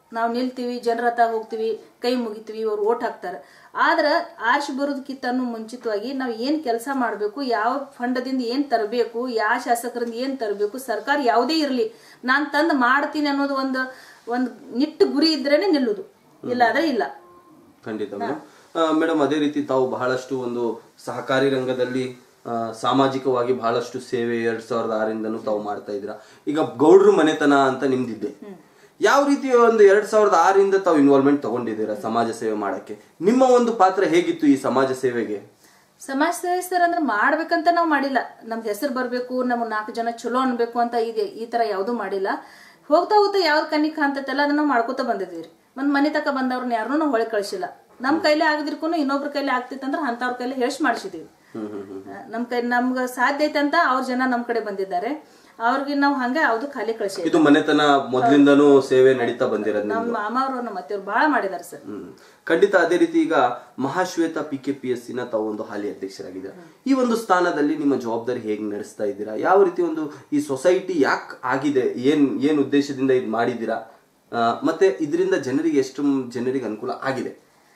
ನಾವು ನಿಲ್ತೀವಿ ಜನರ ಹತ್ರ ಹೋಗ್ತೀವಿ ಕೈ ಮುಗಿತೀವಿ ಅವ್ರು ಓಟ್ ಹಾಕ್ತಾರೆ ಆದ್ರೆ ಆರ್ಶಿ ಬರೋದಕ್ಕಿಂತನೂ ಮುಂಚಿತವಾಗಿ ನಾವು ಏನು ಕೆಲಸ ಮಾಡಬೇಕು ಯಾವ ಫಂಡದಿಂದ ಏನು ತರಬೇಕು ಯಾವ ಶಾಸಕರಿಂದ ಏನು ತರಬೇಕು ಸರ್ಕಾರ ಯಾವುದೇ ಇರಲಿ ನಾನು ತಂದು ಮಾಡ್ತೀನಿ ಅನ್ನೋದು ಒಂದು ಒಂದು ನಿಟ್ಟು ಗುರಿ ಇದ್ರೇನೆ ನಿಲ್ಲುದು ಇಲ್ಲ ಅಂದ್ರೆ ಇಲ್ಲ ಖಂಡಿತ ಮೇಡಮ್ ಮೇಡಮ್ ಅದೇ ರೀತಿ ತಾವು ಬಹಳಷ್ಟು ಒಂದು ಸಹಕಾರಿ ರಂಗದಲ್ಲಿ ಆ, ಸಾಮಾಜಿಕವಾಗಿ ಬಹಳಷ್ಟು ಸೇವೆ ಎರಡ್ ಸಾವಿರದ ಆರಿಂದನೂ ತಾವು ಮಾಡ್ತಾ ಇದ್ದೀರಾ ಈಗ ಗೌಡ್ರು ಮನೆತನ ಅಂತ ನಿಮ್ದಿದೆ ಯಾವ ರೀತಿ ಒಂದು ಎರಡ್ ಸಾವಿರದ ಆರಿಂದ ತಾವು ಇನ್ವಾಲ್ವ್ಮೆಂಟ್ ತಗೊಂಡಿದ್ದೀರಾ ಸಮಾಜ ಸೇವೆ ಮಾಡಕ್ಕೆ ನಿಮ್ಮ ಒಂದು ಪಾತ್ರ ಹೇಗಿತ್ತು ಈ ಸಮಾಜ ಸೇವೆಗೆ ಸಮಾಜ ಸೇವೆ ಸರ್ ಅಂದ್ರೆ ಮಾಡ್ಬೇಕಂತ ನಾವು ಮಾಡಿಲ್ಲ ನಮ್ದು ಹೆಸರು ಬರಬೇಕು ನಮ್ಮ ನಾಲ್ಕು ಜನ ಚಲೋ ಅನ್ಬೇಕು ಅಂತ ಇದೆ ಈ ತರ ಯಾವುದು ಮಾಡಿಲ್ಲ ಹೋಗ್ತಾ ಹೋಗ್ತಾ ಯಾವ್ದು ಕಣ್ಣಿ ಕಾಣ್ತೈತಲ್ಲ ಅದನ್ನ ನಾವು ಮಾಡ್ಕೋತಾ ಬಂದಿದ್ವಿ ರೀ ಒಂದ್ ಮನೆ ತಕ ಬಂದವ್ರನ್ನ ಯಾರನ್ನೂ ನಾವು ಹೊಳೆ ಕಳಿಸಿಲ್ಲ ನಮ್ ಕೈಲಿ ಆಗದಿರ್ಕು ಇನ್ನೊಬ್ರ ಕೈಲಿ ಆಗ್ತಿತ್ತಂದ್ರೆ ಅಂತವ್ರ ಕೈಲಿ ಹೇಳ್ಸಿ ಮಾಡಿಸಿದೀವಿ ಹ್ಮ್ ಹ್ಮ್ ಹ್ಮ್ ನಮ್ ಕೈ ನಮ್ಗ ಸಾಧ್ಯ ಐತೆ ಅಂತ ಅವ್ರ ಜನ ನಮ್ ಕಡೆ ಬಂದಿದ್ದಾರೆ ಅವ್ರಿಗೆ ನಾವು ಹಂಗೆ ಯಾವ್ದು ಖಾಲಿ ಕಳಿಸಿ ಇದು ಮನೆತನ ಮೊದ್ಲಿಂದನೂ ಸೇವೆ ನಡೀತಾ ಬಂದಿರೋದು ನಮ್ಮ ಮಾಮ ಅವರು ನಮ್ಮ ಅತ್ತೆಯವ್ರು ಬಹಳ ಮಾಡಿದಾರೆ ಸರ್ ಹ್ಮ್ ಖಂಡಿತ ಅದೇ ರೀತಿ ಈಗ Mahashweta P K P S ನ ತಾವು ಒಂದು ಹಾಲಿ ಅಧ್ಯಕ್ಷರಾಗಿದ್ದೀರಾ ಈ ಒಂದು ಸ್ಥಾನದಲ್ಲಿ ನಿಮ್ಮ ಜವಾಬ್ದಾರಿ ಹೇಗೆ ನಡೆಸ್ತಾ ಇದ್ದೀರಾ ಯಾವ ರೀತಿ ಒಂದು ಈ ಸೊಸೈಟಿ ಯಾಕೆ ಆಗಿದೆ ಏನ್ ಏನ್ ಉದ್ದೇಶದಿಂದ ಇದು ಮಾಡಿದ್ದೀರಾ ಆ, ಮತ್ತೆ ಇದರಿಂದ ಜನರಿಗೆ ಎಷ್ಟು ಜನರಿಗೆ ಅನುಕೂಲ ಆಗಿದೆ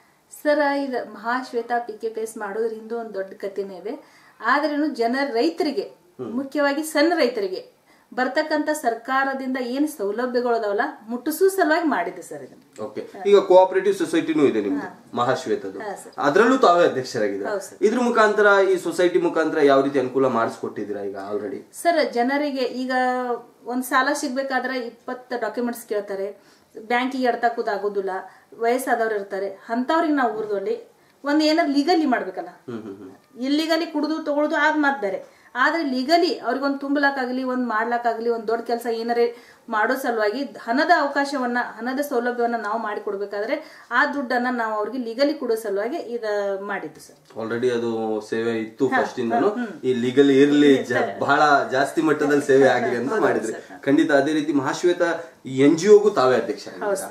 ಸರ್ ಇದು Mahashweta P K P S ಮಾಡೋದ್ರಿಂದ ಒಂದು ದೊಡ್ಡ ಕಥೆನೇ ಇದೆ ಆದ್ರೂ ಜನ ರೈತರಿಗೆ ಮುಖ್ಯವಾಗಿ ಸಣ್ಣ ರೈತರಿಗೆ ಬರ್ತಕ್ಕಂಥ ಸರ್ಕಾರದಿಂದ ಏನು ಸೌಲಭ್ಯಗಳು ಅದಾವಲ್ಲ ಮುಟ್ಟಿಸೋ ಸಲುವಾಗಿ ಮಾಡಿದೆ ಸರ್ ಇದನ್ನ ಓಕೆ ಈಗ ಕೋಆಪರೇಟಿವ್ ಸೊಸೈಟಿನೂ ಇದೆ ನಿಮ್ದು ಮಹಾಶ್ವೇತದ್ದು ಅದರಲ್ಲೂ ತಾವೇ ಅಧ್ಯಕ್ಷರಾಗಿದ್ದೀರಾ ಇದ್ರ ಮುಖಾಂತರ ಈ ಸೊಸೈಟಿ ಮುಖಾಂತರ ಯಾವ ರೀತಿ ಅನುಕೂಲ ಮಾಡಿಸ್ಕೊಟ್ಟಿದ್ದೀರಾ ಈಗ ಆಲ್ರೆಡಿ ಸರ್ ಜನರಿಗೆ ಈಗ ಒಂದು ಸಾಲ ಸಿಗ್ಬೇಕಾದ್ರೆ ಇಪ್ಪತ್ತು ಡಾಕ್ಯುಮೆಂಟ್ಸ್ ಕೇಳ್ತಾರೆ ಬ್ಯಾಂಕಿಗೆ ಎಡ್ತಾಕೋದಾಗೋದಿಲ್ಲ ವಯಸ್ಸಾದವ್ರು ಇರ್ತಾರೆ ಅಂಥವ್ರಿಗೆ ನಾವು ಊರ್ದಲ್ಲಿ ಒಂದು ಏನಾದ್ರು ಲೀಗಲಿ ಮಾಡ್ಬೇಕಲ್ಲ ಇಲ್ಲಿಗಲಿ ಕುಡಿದು ತಗೊಳುದು ಆದ್ ಮಾತ್ ಬೇರೆ ಆದ್ರೆ ಲೀಗಲಿ ಅವ್ರಿಗೊಂದು ತುಂಬಲಾಕಾಗ್ಲಿ ಒಂದ್ ಮಾಡ್ಲಾಕಾಗ್ಲಿ ಒಂದ್ ದೊಡ್ಡ ಕೆಲಸ ಏನಾರೇ ಮಾಡೋ ಸಲುವಾಗಿ ಹಣದ ಅವಕಾಶವನ್ನ ಹಣದ ಸೌಲಭ್ಯವನ್ನ ನಾವು ಮಾಡಿ ಕೊಡ್ಬೇಕಾದ್ರೆ ಆ ದುಡ್ಡನ್ನ ನಾವು ಅವ್ರಿಗೆ ಲೀಗಲಿ ಕೊಡೋ ಸಲುವಾಗಿ ಇದ ಮಾಡಿದ್ದು ಸರ್ ಆಲ್ರೆಡಿ ಅದು ಸೇವೆ ಇತ್ತು ಫಸ್ಟ್ ಇಂದನು ಈ ಲೀಗಲ್ ಇರ್ಲಿ ಜ- ಬಹಳ ಜಾಸ್ತಿ ಮಟ್ಟದಲ್ಲಿ ಸೇವೆ ಆಗಿದೆ ಅಂತ ಮಾಡಿದ್ರಿ ಖಂಡಿತ ಅದೇ ರೀತಿ ಮಹಾಶ್ವೇತ ಎನ್ ಜಿ ಒಗೂ ತಾವೇ ಅಧ್ಯಕ್ಷ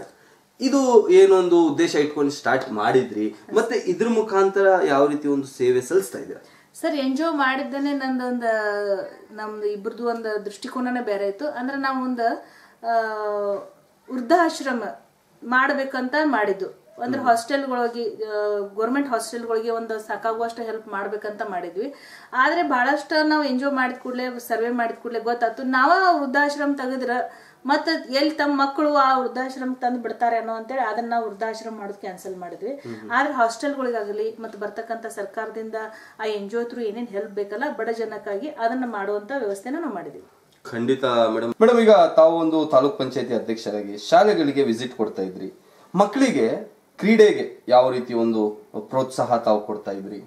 ಇದು ಏನೊಂದು ಉದ್ದೇಶ ಇಟ್ಕೊಂಡು ಸ್ಟಾರ್ಟ್ ಮಾಡಿದ್ರಿ ಮತ್ತೆ ಇದ್ರ ಮುಖಾಂತರ ಯಾವ ರೀತಿ ಒಂದು ಸೇವೆ ಸಲ್ಲಿಸ್ತಾ ಇದ್ದೀರಾ ಸರ್ ಎಂಜಾಯ್ ಮಾಡಿದ್ದೇನೆ ನಂದೊಂದು ನಮ್ದು ಇಬ್ರದ್ದು ಒಂದು ದೃಷ್ಟಿಕೋನನೇ ಬೇರೆ ಇತ್ತು ಅಂದ್ರೆ ನಾವು ಒಂದು ಆ, ವೃದ್ಧಾಶ್ರಮ ಮಾಡ್ಬೇಕಂತ ಮಾಡಿದ್ದು ಅಂದ್ರೆ ಹಾಸ್ಟೆಲ್ಗಳಿಗೆ ಗೌರ್ಮೆಂಟ್ ಹಾಸ್ಟೆಲ್ಗಳಿಗೆ ಒಂದು ಸಾಕಾಗುವಷ್ಟು ಹೆಲ್ಪ್ ಮಾಡ್ಬೇಕಂತ ಮಾಡಿದ್ವಿ ಆದ್ರೆ ಬಹಳಷ್ಟು ನಾವು ಎಂಜಾಯ್ ಮಾಡಿದ ಕೂಡಲೇ ಸರ್ವೆ ಮಾಡಿದ ಕೂಡಲೇ ಗೊತ್ತಾಯ್ತು ನಾವ ವೃದ್ಧಾಶ್ರಮ ತೆಗೆದ್ರ ಮತ್ತೆ ಎಲ್ಲಿ ತಮ್ಮ ಮಕ್ಕಳು ಆ ವೃದ್ಧಾಶ್ರಮ ತಂದು ಬಿಡ್ತಾರೆ ಅನ್ನೋ ಅಂತೇಳಿ ಅದನ್ನ ನಾವು ವೃದ್ಧಾಶ್ರಮ ಮಾಡೋದು ಕ್ಯಾನ್ಸಲ್ ಮಾಡಿದ್ವಿ ಆದ್ರೆ ಹಾಸ್ಟೆಲ್ಗಳಿಗಾಗಲಿ ಮತ್ತೆ ಬರ್ತಕ್ಕಂಥ ಸರ್ಕಾರದಿಂದ ಆ ಎನ್ ಜಿ ಥ್ರೂ ಏನೇನು ಹೆಲ್ಪ್ ಬೇಕಲ್ಲ ಬಡ ಜನಕ್ಕಾಗಿ ಅದನ್ನ ಮಾಡುವಂತ ವ್ಯವಸ್ಥೆನ ನಾವು ಮಾಡಿದ್ವಿ ಖಂಡಿತ ಮೇಡಮ್ ಮೇಡಮ್ ಈಗ ತಾವು ಒಂದು ತಾಲೂಕ್ ಪಂಚಾಯತಿ ಅಧ್ಯಕ್ಷರಾಗಿ ಶಾಲೆಗಳಿಗೆ ವಿಸಿಟ್ ಕೊಡ್ತಾ ಇದ್ರಿ ಮಕ್ಕಳಿಗೆ ಕ್ರೀಡೆಗೆ ಯಾವ ರೀತಿ ಒಂದು ಪ್ರೋತ್ಸಾಹ ತಾವು ಕೊಡ್ತಾ ಇದ್ರಿ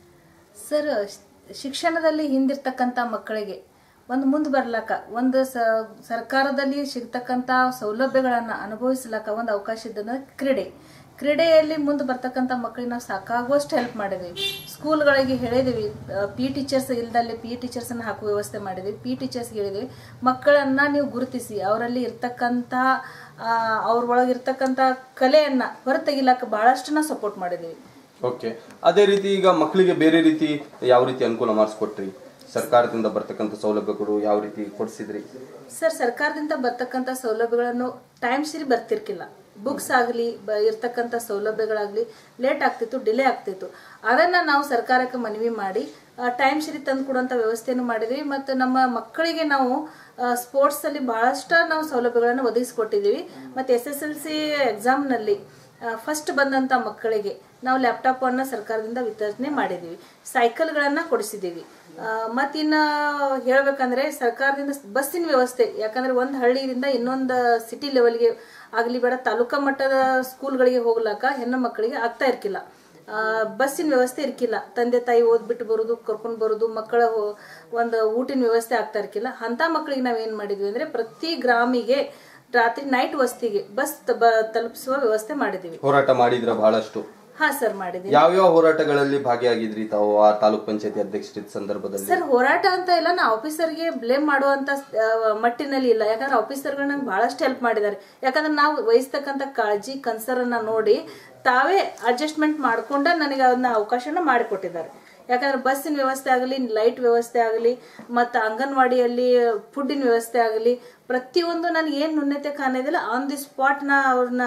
ಸರ್ ಶಿಕ್ಷಣದಲ್ಲಿ ಹಿಂದಿರ್ತಕ್ಕಂಥ ಮಕ್ಕಳಿಗೆ ಒಂದು ಮುಂದೆ ಬರ್ಲಾಕ ಒಂದು ಸ ಸರ್ಕಾರದಲ್ಲಿ ಸಿಗ್ತಕ್ಕಂಥ ಸೌಲಭ್ಯಗಳನ್ನು ಅನುಭವಿಸ್ಲಾಕ ಒಂದು ಅವಕಾಶ ಇದ್ದದ ಕ್ರೀಡೆ ಕ್ರೀಡೆಯಲ್ಲಿ ಮುಂದೆ ಬರ್ತಕ್ಕಂಥ ಮಕ್ಕಳಿಗೆ ನಾವು ಸಾಕಾಗುವಷ್ಟು ಹೆಲ್ಪ್ ಮಾಡಿದೀವಿ ಸ್ಕೂಲ್ಗಳಿಗೆ ಹೇಳಿದೀವಿ ಪಿ ಟೀಚರ್ಸ್ ಇಲ್ದಲ್ಲಿ ಪಿ ಟೀಚರ್ಸನ್ನು ಹಾಕುವ ವ್ಯವಸ್ಥೆ ಮಾಡಿದ್ವಿ ಪಿ ಟೀಚರ್ಸ್ಗೆ ಹೇಳಿದ್ವಿ ಮಕ್ಕಳನ್ನ ನೀವು ಗುರುತಿಸಿ ಅವರಲ್ಲಿ ಇರ್ತಕ್ಕಂಥ ಅವ್ರೊಳಗೆ ಇರ್ತಕ್ಕಂಥ ಕಲೆಯನ್ನ ಹೊರತೆಗಿಲಾಕ ಬಹಳಷ್ಟು ನಾವು ಸಪೋರ್ಟ್ ಮಾಡಿದೀವಿ ಓಕೆ ಅದೇ ರೀತಿ ಈಗ ಮಕ್ಕಳಿಗೆ ಬೇರೆ ರೀತಿ ಯಾವ ರೀತಿ ಅನುಕೂಲ ಮಾಡಿಸ್ಕೊಟ್ರಿ ಸರ್ಕಾರದಿಂದ ಬರ್ತಕ್ಕಂಥ ಸೌಲಭ್ಯಗಳು ಯಾವ ರೀತಿ ಕೊಡಿಸಿದ್ರಿ ಸರ್ ಸರ್ಕಾರದಿಂದ ಬರ್ತಕ್ಕಂಥ ಸೌಲಭ್ಯಗಳನ್ನು ಟೈಮ್ ಸರಿ ಬರ್ತಿರ್ಕಿಲ್ಲ ಬುಕ್ಸ್ ಆಗಲಿ ಬ ಇರ್ತಕ್ಕಂಥ ಸೌಲಭ್ಯಗಳಾಗಲಿ ಲೇಟ್ ಆಗ್ತಿತ್ತು ಡಿಲೇ ಆಗ್ತಿತ್ತು ಅದನ್ನು ನಾವು ಸರ್ಕಾರಕ್ಕೆ ಮನವಿ ಮಾಡಿ ಟೈಮ್ ಸರಿ ತಂದು ಕೊಡುವಂಥ ವ್ಯವಸ್ಥೆಯನ್ನು ಮಾಡಿದ್ವಿ ಮತ್ತು ನಮ್ಮ ಮಕ್ಕಳಿಗೆ ನಾವು ಸ್ಪೋರ್ಟ್ಸಲ್ಲಿ ಭಾಳಷ್ಟು ನಾವು ಸೌಲಭ್ಯಗಳನ್ನು ಒದಗಿಸ್ಕೊಟ್ಟಿದ್ದೀವಿ ಮತ್ತು ಎಸ್ ಎಸ್ ಎಲ್ ಸಿ ಎಕ್ಸಾಮ್ನಲ್ಲಿ ಫಸ್ಟ್ ಬಂದಂಥ ಮಕ್ಕಳಿಗೆ ನಾವು ಲ್ಯಾಪ್ಟಾಪನ್ನು ಸರ್ಕಾರದಿಂದ ವಿತರಣೆ ಮಾಡಿದ್ದೀವಿ ಸೈಕಲ್ಗಳನ್ನು ಕೊಡಿಸಿದ್ದೀವಿ ಮತ್ತಿನ್ನು ಹೇಳ್ಬೇಕಂದ್ರೆ ಸರ್ಕಾರದಿಂದ ಬಸ್ಸಿನ ವ್ಯವಸ್ಥೆ ಯಾಕಂದ್ರೆ ಒಂದು ಹಳ್ಳಿಯಿಂದ ಇನ್ನೊಂದು ಸಿಟಿ ಲೆವೆಲ್ಗೆ ಆಗಲಿ ಬೇಡ ತಾಲೂಕಾ ಮಟ್ಟದ ಸ್ಕೂಲ್ಗಳಿಗೆ ಹೋಗ್ಲಾಕ ಹೆಣ್ಣು ಮಕ್ಕಳಿಗೆ ಆಗ್ತಾ ಇರ್ಕಿಲ್ಲ ಆ, ಬಸ್ಸಿನ ವ್ಯವಸ್ಥೆ ಇರ್ಕಿಲ್ಲ ತಂದೆ ತಾಯಿ ಓದ್ಬಿಟ್ಟು ಬರೋದು ಕರ್ಕೊಂಡು ಬರೋದು ಮಕ್ಕಳ ಹೋ- ಒಂದು ಊಟಿನ ವ್ಯವಸ್ಥೆ ಆಗ್ತಾ ಇರ್ಕಿಲ್ಲ ಅಂತ ಮಕ್ಕಳಿಗೆ ನಾವೇನ್ ಮಾಡಿದ್ವಿ ಅಂದ್ರೆ ಪ್ರತಿ ಗ್ರಾಮಿಗೆ ರಾತ್ರಿ ನೈಟ್ ವಸ್ತಿಗೆ ಬಸ್ ತ- ಬ- ತಲುಪಿಸುವ ವ್ಯವಸ್ಥೆ ಮಾಡಿದೀವಿ ಹೋರಾಟ ಮಾಡಿದ್ರ ಬಹಳಷ್ಟು ಹಾ ಸರ್ ಮಾಡಿದೀವಿ ಯಾವ್ಯಾವ ಹೋರಾಟಗಳಲ್ಲಿ ಭಾಗಿಯಾಗಿದ್ರಿ ತಾವು ಆ ತಾಲೂಕ್ ಪಂಚಾಯತಿ ಅಧ್ಯಕ್ಷರಿದ್ದ ಸಂದರ್ಭದಲ್ಲಿ ಸರ್ ಹೋರಾಟ ಅಂತ ಇಲ್ಲ ನಾ ಆಫೀಸರ್ಗೆ ಬ್ಲೇಮ್ ಮಾಡುವಂತ ಆ, ಮಟ್ಟಿನಲ್ಲಿ ಇಲ್ಲ ಯಾಕಂದ್ರೆ ಆಫೀಸರ್ಗಳು ನಂಗೆ ಬಹಳಷ್ಟು ಹೆಲ್ಪ್ ಮಾಡಿದ್ದಾರೆ ಯಾಕಂದ್ರೆ ನಾವು ವಹಿಸ್ತಕ್ಕಂಥ ಕಾಳಜಿ ಕನ್ಸರ್ನ ನೋಡಿ ತಾವೇ ಅಡ್ಜಸ್ಟ್ಮೆಂಟ್ ಮಾಡ್ಕೊಂಡ ನನಗೆ ಅದನ್ನ ಅವಕಾಶನ ಮಾಡಿಕೊಟ್ಟಿದ್ದಾರೆ ಯಾಕಂದ್ರೆ ಬಸ್ಸಿನ ವ್ಯವಸ್ಥೆ ಆಗಲಿ ಲೈಟ್ ವ್ಯವಸ್ಥೆ ಆಗಲಿ ಮತ್ತು ಅಂಗನವಾಡಿಯಲ್ಲಿ ಫುಡ್ಡಿನ ವ್ಯವಸ್ಥೆ ಆಗಲಿ ಪ್ರತಿಯೊಂದು ನನಗೆ ಏನು ನ್ಯೂನ್ಯತೆ ಕಾಣಿದಿಲ್ಲ ಆನ್ ದಿ ಸ್ಪಾಟ್ ನಾ ಅವ್ರನ್ನ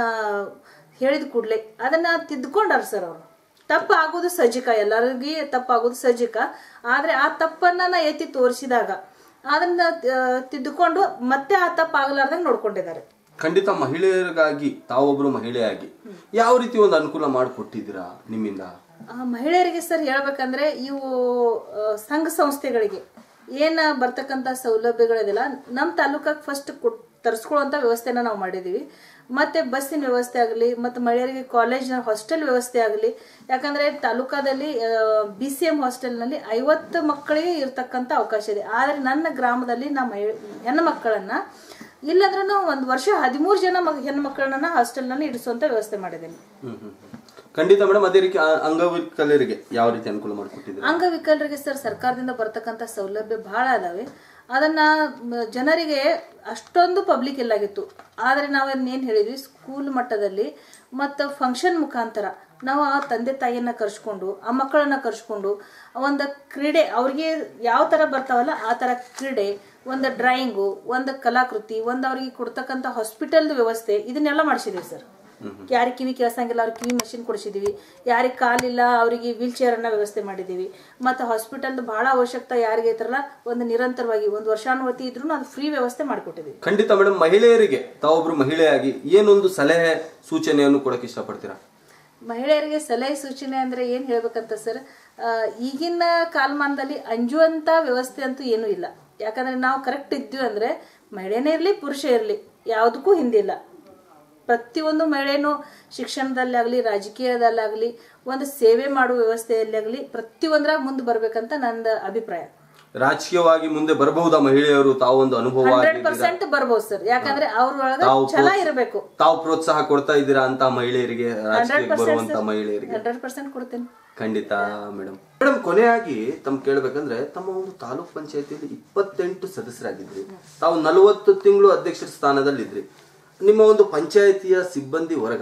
ಹೇಳಿದ ಕೂಡಲೇ ಅದನ್ನ ತಿದ್ದುಕೊಂಡಾರ ಸರ್ ಅವರು ತಪ್ಪು ಆಗೋದು ಸಜ್ಜಿಕ ಎಲ್ಲರಿಗೂ ತಪ್ಪು ಆಗೋದು ಸಜ್ಜಿಕ ಆದ್ರೆ ಆ ತಪ್ಪನ್ನ ನಾ ಎತ್ತಿ ತೋರಿಸಿದಾಗ ಅದನ್ನ ಆ, ತಿದ್ದುಕೊಂಡು ಮತ್ತೆ ಆ ತಪ್ಪು ಆಗಲಾರ್ದಂಗೆ ನೋಡ್ಕೊಂಡಿದ್ದಾರೆ ಖಂಡಿತ ಮಹಿಳೆಯರಿಗಾಗಿ ತಾವೊಬ್ರು ಮಹಿಳೆಯಾಗಿ ಯಾವ ರೀತಿ ಒಂದು ಅನುಕೂಲ ಮಾಡಿಕೊಟ್ಟಿದ್ದೀರಾ ನಿಮ್ಮಿಂದ ಆ, ಮಹಿಳೆಯರಿಗೆ ಸರ್ ಹೇಳ್ಬೇಕಂದ್ರೆ ಇವು ಆ, ಸಂಘ ಸಂಸ್ಥೆಗಳಿಗೆ ಏನ ಬರ್ತಕ್ಕಂಥ ಸೌಲಭ್ಯಗಳಿದೆಲ್ಲ ನಮ್ಮ ತಾಲೂಕಾಗ ಫಸ್ಟ್ ತರಿಸ್ಕೊಳ್ಳುವಂಥ ವ್ಯವಸ್ಥೆನ ನಾವು ಮಾಡಿದೀವಿ ಮತ್ತೆ ಬಸ್ಸಿನ ವ್ಯವಸ್ಥೆ ಆಗಲಿ ಮತ್ತು ಮಹಿಳೆಯರಿಗೆ ಕಾಲೇಜ್ನ ಹಾಸ್ಟೆಲ್ ವ್ಯವಸ್ಥೆ ಆಗಲಿ ಯಾಕಂದ್ರೆ ತಾಲೂಕಾದಲ್ಲಿ ಬಿ ಸಿ ಎಂ ಹಾಸ್ಟೆಲ್ನಲ್ಲಿ ಐವತ್ತು ಮಕ್ಕಳಿಗೆ ಇರ್ತಕ್ಕಂಥ ಅವಕಾಶ ಇದೆ ಆದರೆ ನನ್ನ ಗ್ರಾಮದಲ್ಲಿ ನಮ್ಮ ಹೆಣ್ಣು ಮಕ್ಕಳನ್ನ ಇಲ್ಲಂದ್ರೂ ಒಂದು ವರ್ಷ ಹದಿಮೂರು ಜನ ಮಗ ಹೆಣ್ಣು ಮಕ್ಕಳನ್ನ ಹಾಸ್ಟೆಲ್ನಲ್ಲಿ ಇಡಿಸುವಂತ ವ್ಯವಸ್ಥೆ ಮಾಡಿದ್ದೀನಿ ಹ್ಮ್ ಹ್ಮ್ ಹ್ಮ್. ಖಂಡಿತ ಮೇಡಮ್ ಅದೇ ರೀತಿ ಆ- ಅಂಗವಿಕಲರಿಗೆ ಯಾವ ರೀತಿ ಅನುಕೂಲ ಮಾಡಿಕೊಟ್ಟಿದ್ದೀರಾ ಅಂಗವಿಕಲರಿಗೆ ಸರ್ ಸರ್ಕಾರದಿಂದ ಬರ್ತಕ್ಕಂಥ ಸೌಲಭ್ಯ ಬಹಳ ಅದಾವೆ ಅದನ್ನ ಮ, ಜನರಿಗೆ ಅಷ್ಟೊಂದು ಪಬ್ಲಿಕ್ ಇಲ್ಲಾಗಿತ್ತು ಆದರೆ ನಾವು ಏನು ಹೇಳಿದ್ವಿ ಸ್ಕೂಲ್ ಮಟ್ಟದಲ್ಲಿ ಮತ್ತು ಫಂಕ್ಷನ್ ಮುಖಾಂತರ ನಾವು ಆ ತಂದೆ ತಾಯಿಯನ್ನ ಕರ್ಸ್ಕೊಂಡು ಆ ಮಕ್ಕಳನ್ನ ಕರ್ಸ್ಕೊಂಡು ಒಂದು ಕ್ರೀಡೆ ಅವ್ರಿಗೆ ಯಾವ ಥರ ಬರ್ತಾವಲ್ಲ ಆ ಥರ ಕ್ರೀಡೆ ಒಂದು ಡ್ರಾಯಿಂಗು ಒಂದು ಕಲಾಕೃತಿ ಒಂದು ಅವ್ರಿಗೆ ಕೊಡ್ತಕ್ಕಂಥ ಹಾಸ್ಪಿಟಲ್ದು ವ್ಯವಸ್ಥೆ ಇದನ್ನೆಲ್ಲ ಮಾಡಿಸಿದೀವಿ ಸರ್ ಯಾರಿಗೆ ಕಿವಿ ಕೇಳ್ಸಂಗಿಲ್ಲ ಅವ್ರಿಗೆ ಕಿವಿ ಮಷಿನ್ ಕೊಡಿಸಿದೀವಿ ಯಾರಿಗೆ ಕಾಲಿಲ್ಲ ಅವರಿಗೆ ವೀಲ್ ಚೇರ್ ಅನ್ನ ವ್ಯವಸ್ಥೆ ಮಾಡಿದೀವಿ ಮತ್ತು ಹಾಸ್ಪಿಟಲ್ದು ಬಹಳ ಅವಶ್ಯಕತೆ ಯಾರಿಗೆ ಐತ್ರಲ್ಲ ಒಂದು ನಿರಂತರವಾಗಿ ಒಂದು ವರ್ಷಾನುವತಿ ಇದ್ರೂ ಅದು ಫ್ರೀ ವ್ಯವಸ್ಥೆ ಮಾಡಿಕೊಟ್ಟಿದ್ದೀವಿ ಖಂಡಿತ ಮೇಡಮ್ ಮಹಿಳೆಯರಿಗೆ ತಾವೊಬ್ರು ಮಹಿಳೆಯಾಗಿ ಏನೊಂದು ಸಲಹೆ ಸೂಚನೆಯನ್ನು ಕೊಡಕ್ಕೆ ಇಷ್ಟಪಡ್ತೀರಾ ಮಹಿಳೆಯರಿಗೆ ಸಲಹೆ ಸೂಚನೆ ಅಂದ್ರೆ ಏನ್ ಹೇಳ್ಬೇಕಂತ ಸರ್ ಆ, ಈಗಿನ ಕಾಲಮಾನದಲ್ಲಿ ಅಂಜುವಂತ ವ್ಯವಸ್ಥೆ ಅಂತೂ ಏನೂ ಇಲ್ಲ ಯಾಕಂದ್ರೆ ನಾವು ಕರೆಕ್ಟ್ ಇದ್ವಿ ಅಂದ್ರೆ ಮಹಿಳೆನೇ ಇರಲಿ ಪುರುಷ ಇರಲಿ ಯಾವುದಕ್ಕೂ ಹಿಂದಿಲ್ಲ ಪ್ರತಿಯೊಂದು ಮಹಿಳೆನೂ ಶಿಕ್ಷಣದಲ್ಲಾಗಲಿ ರಾಜಕೀಯದಲ್ಲಾಗಲಿ ಒಂದು ಸೇವೆ ಮಾಡುವ ವ್ಯವಸ್ಥೆಯಲ್ಲಾಗಲಿ ಪ್ರತಿಯೊಂದ್ರಾಗ ಮುಂದೆ ಬರ್ಬೇಕಂತ ನನ್ನ ಅಭಿಪ್ರಾಯ ರಾಜಕೀಯವಾಗಿ ಮುಂದೆ ಬರಬಹುದಾ ಮಹಿಳೆಯರು ತಾವೊಂದು ಅನುಭವ ಹಂಡ್ರೆಡ್ ಆಗಿದ್ದೀರಾ? ಪರ್ಸೆಂಟ್ ಬರ್ಬೋದು ಸರ್ ಯಾಕಂದ್ರೆ ಅವ್ರೊಳಗ ತಾವು ಛಲ ಪ್ರೋತ್ಸ- ಇರಬೇಕು ತಾವು ಪ್ರೋತ್ಸಾಹ ಕೊಡ್ತಾ ಇದ್ದೀರಾ ಅಂತ ಮಹಿಳೆಯರಿಗೆ ಹಂಡ್ರೆಡ್ ರಾಜಕೀಯಕ್ಕೆ ಪರ್ಸೆಂಟ್ ಬರುವಂತ ಮಹಿಳೆಯರಿಗೆ ಹಂಡ್ರೆಡ್ ಪರ್ಸೆಂಟ್ ಕೊಡ್ತೇನೆ ಖಂಡಿತ ಮೇಡಮ್ ಮೇಡಮ್ ಕೊನೆಯಾಗಿ ತಮ್ ಕೇಳ್ಬೇಕಂದ್ರೆ ತಮ್ಮ ಒಂದು ತಾಲೂಕ್ ಪಂಚಾಯತಿಯಲ್ಲಿ ಇಪ್ಪತ್ತೆಂಟು ಸದಸ್ಯರಾಗಿದ್ರಿ ತಾವು ನಲವತ್ತು ತಿಂಗಳು ಅಧ್ಯಕ್ಷರ ಸ್ಥಾನದಲ್ಲಿದ್ರಿ ನಿಮ್ಮ ಒಂದು ಪಂಚಾಯತಿಯ ಸಿಬ್ಬಂದಿ ವರ್ಗ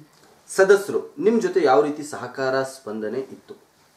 ಸದಸ್ಯರು ನಿಮ್ ಜೊತೆ ಯಾವ ರೀತಿ ಸಹಕಾರ ಸ್ಪಂದನೆ ಇತ್ತು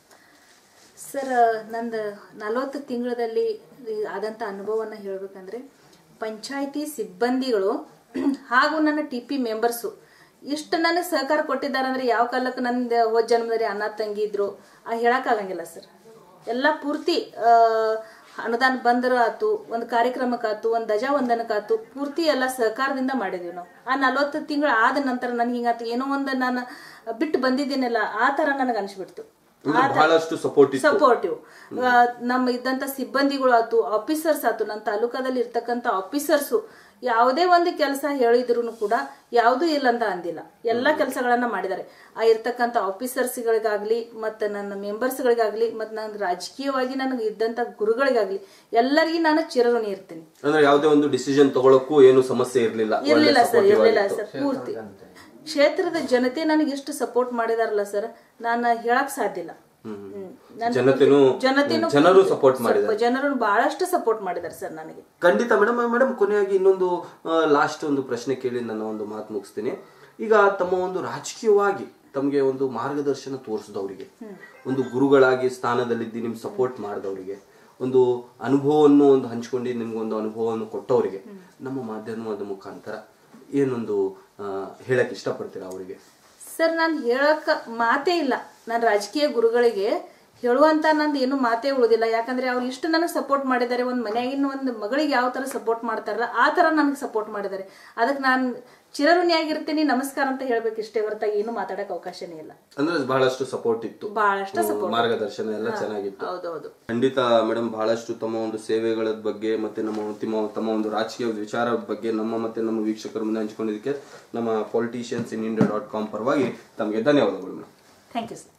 ಸರ್ ನಂದು ನಲವತ್ತು ತಿಂಗಳಲ್ಲಿ ಆದಂಥ ಅನುಭವವನ್ನು ಹೇಳಬೇಕಂದ್ರೆ ಪಂಚಾಯಿತಿ ಸಿಬ್ಬಂದಿಗಳು ಹಾಗೂ ನನ್ನ ಟಿ ಪಿ ಮೆಂಬರ್ಸು ಇಷ್ಟು ನನಗೆ ಸಹಕಾರ ಕೊಟ್ಟಿದ್ದಾರೆ ಅಂದ್ರೆ ಯಾವ ಕಾಲಕ್ಕೆ ನಂದು ಹೋದ ಜನ್ಮದಲ್ಲಿ ಅಣ್ಣ ತಂಗಿ ಇದ್ರು ಆ ಹೇಳಕ್ಕಾಗಂಗಿಲ್ಲ ಸರ್ ಎಲ್ಲ ಪೂರ್ತಿ ಆ, ಅನುದಾನ ಬಂದರು ಆತು ಒಂದು ಕಾರ್ಯಕ್ರಮಕ್ಕಾತು ಒಂದು ಧ್ವಜ ವಂದನಕ್ಕಾತು ಪೂರ್ತಿ ಎಲ್ಲ ಸಹಕಾರದಿಂದ ಮಾಡಿದ್ವಿ ನಾವು ಆ ನಲವತ್ತು ತಿಂಗಳು ಆದ ನಂತರ ನನಗೆ ಹಿಂಗಾತು ಏನೋ ಒಂದು ನಾನು ಬಿಟ್ಟು ಬಂದಿದ್ದೀನಲ್ಲ ಆ ಥರ ನನಗೆ ಅನಿಸ್ಬಿಡ್ತು ಅಂದ್ರೆ ಬಹಳಷ್ಟು ಸಪೋರ್ಟ್ ಇತ್ತು ಸಪೋರ್ಟಿವ್ ನಮ್ಮ ಇದ್ದಂತ ಸಿಬ್ಬಂದಿಗಳು ಆತು ಆಫೀಸರ್ಸ್ ಆತು ನನ್ನ ತಾಲೂಕಾದಲ್ಲಿ ಇರ್ತಕ್ಕಂಥ ಆಫೀಸರ್ಸು ಯಾವುದೇ ಒಂದು ಕೆಲಸ ಹೇಳಿದ್ರು ಕೂಡ ಯಾವುದೂ ಇಲ್ಲ ಅಂತ ಅಂದಿಲ್ಲ ಎಲ್ಲ ಕೆಲಸಗಳನ್ನ ಮಾಡಿದ್ದಾರೆ ಆ ಇರ್ತಕ್ಕಂಥ ಆಫೀಸರ್ಸ್ಗಳಿಗಾಗ್ಲಿ ಮತ್ತು ನನ್ನ ಮೆಂಬರ್ಸ್ಗಳಿಗಾಗ್ಲಿ ಮತ್ತು ನನ್ನ ರಾಜಕೀಯವಾಗಿ ನನಗೆ ಇದ್ದಂಥ ಗುರುಗಳಿಗಾಗ್ಲಿ ಎಲ್ಲರಿಗೂ ನಾನು ಚಿರಋಣಿ ಇರ್ತೀನಿ ಅಂದ್ರೆ ಯಾವುದೇ ಒಂದು ಡಿಸಿಷನ್ ತಗೊಳಕ್ಕೂ ಏನು ಸಮಸ್ಯೆ ಇರ್ಲಿಲ್ಲ ಒಳ್ಳೆ ಇರ್ಲಿಲ್ಲ ಸರ್ supportive ಇರ್ಲಿಲ್ಲ ಆಗಿತ್ತು. ಸರ್ ಪೂರ್ತಿ ಕ್ಷೇತ್ರದ ಜನತೆ ನನಗೆ ಎಷ್ಟು ಸಪೋರ್ಟ್ ಮಾಡಿದಾರಲ್ಲ ಸರ್ ನಾನು ಹೇಳಕ್ ಸಾಧ್ಯ ಇಲ್ಲ ಹ್ಮ್. ನನ್ ಜನತೆನೂ ಜನತೆನೂ ಜನರು ಸಪೋರ್ಟ್ ಸ್ವಲ್ಪ ಮಾಡಿದ್ದಾರೆ ಜನರು ಬಹಳಷ್ಟು ಸಪೋರ್ಟ್ ಮಾಡಿದ್ದಾರೆ ಸರ್ ನನಗೆ ಖಂಡಿತ ಮೇಡಮ್ ಮೇಡಮ್ ಕೊನೆಯಾಗಿ ಇನ್ನೊಂದು ಲಾಸ್ಟ್ ಒಂದು ಪ್ರಶ್ನೆ ಕೇಳಿ ನನ್ನ ಒಂದು ಮಾತು ಮುಗಿಸ್ತೀನಿ ಈಗ ತಮ್ಮ ಒಂದು ರಾಜಕೀಯವಾಗಿ ತಮಗೆ ಒಂದು ಮಾರ್ಗದರ್ಶನ ತೋರಿಸಿದವರಿಗೆ ಒಂದು ಗುರುಗಳಾಗಿ ಸ್ಥಾನದಲ್ಲಿದ್ದು ನಿಮ್ಗೆ ಸಪೋರ್ಟ್ ಮಾಡಿದವರಿಗೆ ಒಂದು ಅನುಭವವನ್ನು ಒಂದು ಹಂಚ್ಕೊಂಡು ನಿಮ್ಗೊಂದು ಅನುಭವವನ್ನು ಕೊಟ್ಟವರಿಗೆ ನಮ್ಮ ಮಾಧ್ಯಮದ ಮುಖಾಂತರ ಏನೊಂದು ಆ, ಹೇಳಕ್ ಇಷ್ಟಪಡ್ತೀರಾ ಅವರಿಗೆ ಸರ್ ನಾನು ಹೇಳಕ್ ಮಾತೇ ಇಲ್ಲ ನಾನು ರಾಜಕೀಯ ಗುರುಗಳಿಗೆ ಹೇಳುವಂತ ನಂದು ಏನು ಮಾತೇ ಉಳಿದಿಲ್ಲ ಯಾಕಂದ್ರೆ ಅವ್ರು ಇಷ್ಟು ನನಗೆ ಸಪೋರ್ಟ್ ಮಾಡಿದ್ದಾರೆ ಒಂದು ಮನೆಯಾಗಿನ ಒಂದು ಮಗಳಿಗೆ ಯಾವ ತರ ಸಪೋರ್ಟ್ ಮಾಡ್ತಾರಲ್ಲ ಆ ತರ ನನಗೆ ಸಪೋರ್ಟ್ ಮಾಡಿದ್ದಾರೆ ಅದಕ್ಕೆ ನಾನು ಚಿರಋಣಿಯಾಗಿರ್ತೀನಿ ನಮಸ್ಕಾರ ಅಂತ ಹೇಳ್ಬೇಕು ಇಷ್ಟೇ ಹೊರತಾಗಿ ಏನು ಮಾತಾಡಕ್ ಅವಕಾಶನೇ ಇಲ್ಲ ಅಂದ್ರೆ ಬಹಳಷ್ಟು ಸಪೋರ್ಟ್ ಇತ್ತು ಬಹಳಷ್ಟು ಸಪೋರ್ಟ್ ಮಾರ್ಗದರ್ಶನ ಎಲ್ಲ ಚೆನ್ನಾಗಿತ್ತು ಹೌದೌದು ಖಂಡಿತ ಮೇಡಮ್ ಬಹಳಷ್ಟು ತಮ್ಮ ಒಂದು ಸೇವೆಗಳ ಬಗ್ಗೆ ಮತ್ತೆ ನಮ್ಮ ಅಂತಿಮ ತಮ್ಮ ಒಂದು ರಾಜಕೀಯ ವಿಚಾರದ ಬಗ್ಗೆ ನಮ್ಮ ಮತ್ತೆ ನಮ್ಮ ವೀಕ್ಷಕರ ಮುಂದೆ ಹಂಚಿಕೊಂಡಿದ್ದಕ್ಕೆ ನಮ್ಮ politicians in India dot com ಪರವಾಗಿ ತಮಗೆ ಧನ್ಯವಾದಗಳು ಮೇಡಮ್ ಥ್ಯಾಂಕ್ ಯು ಸರ್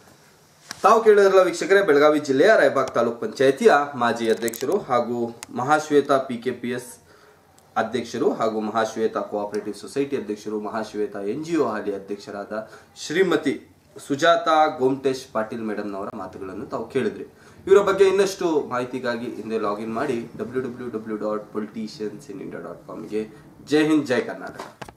ತಾವು ಕೇಳಿದ್ರಲ್ಲ ವೀಕ್ಷಕರೇ ಬೆಳಗಾವಿ ಜಿಲ್ಲೆಯ ರಾಯಬಾಗ್ ತಾಲೂಕ್ ಪಂಚಾಯತಿಯ ಮಾಜಿ ಅಧ್ಯಕ್ಷರು ಹಾಗೂ Mahashweta P K P S ಅಧ್ಯಕ್ಷರು ಹಾಗೂ ಮಹಾಶ್ವೇತಾ ಕೋಆಪರೇಟಿವ್ ಸೊಸೈಟಿ ಅಧ್ಯಕ್ಷರು ಮಹಾಶ್ವೇತಾ ಎನ್ ಜಿ ಒ ಹಾಲಿ ಅಧ್ಯಕ್ಷರಾದ ಶ್ರೀಮತಿ ಸುಜಾತಾ ಗೋಮ್ಟೇಶ್ ಪಾಟೀಲ್ ಮೇಡಮ್ನವರ ಮಾತುಗಳನ್ನು ತಾವು ಕೇಳಿದ್ರಿ ಇವರ ಬಗ್ಗೆ ಇನ್ನಷ್ಟು ಮಾಹಿತಿಗಾಗಿ ಹಿಂದೆ ಲಾಗಿನ್ ಮಾಡಿ W W W dot politicians in India dot ಕಾಮ್ಗೆ ಜೈ ಹಿಂದ್ ಜೈ ಕರ್ನಾಟಕ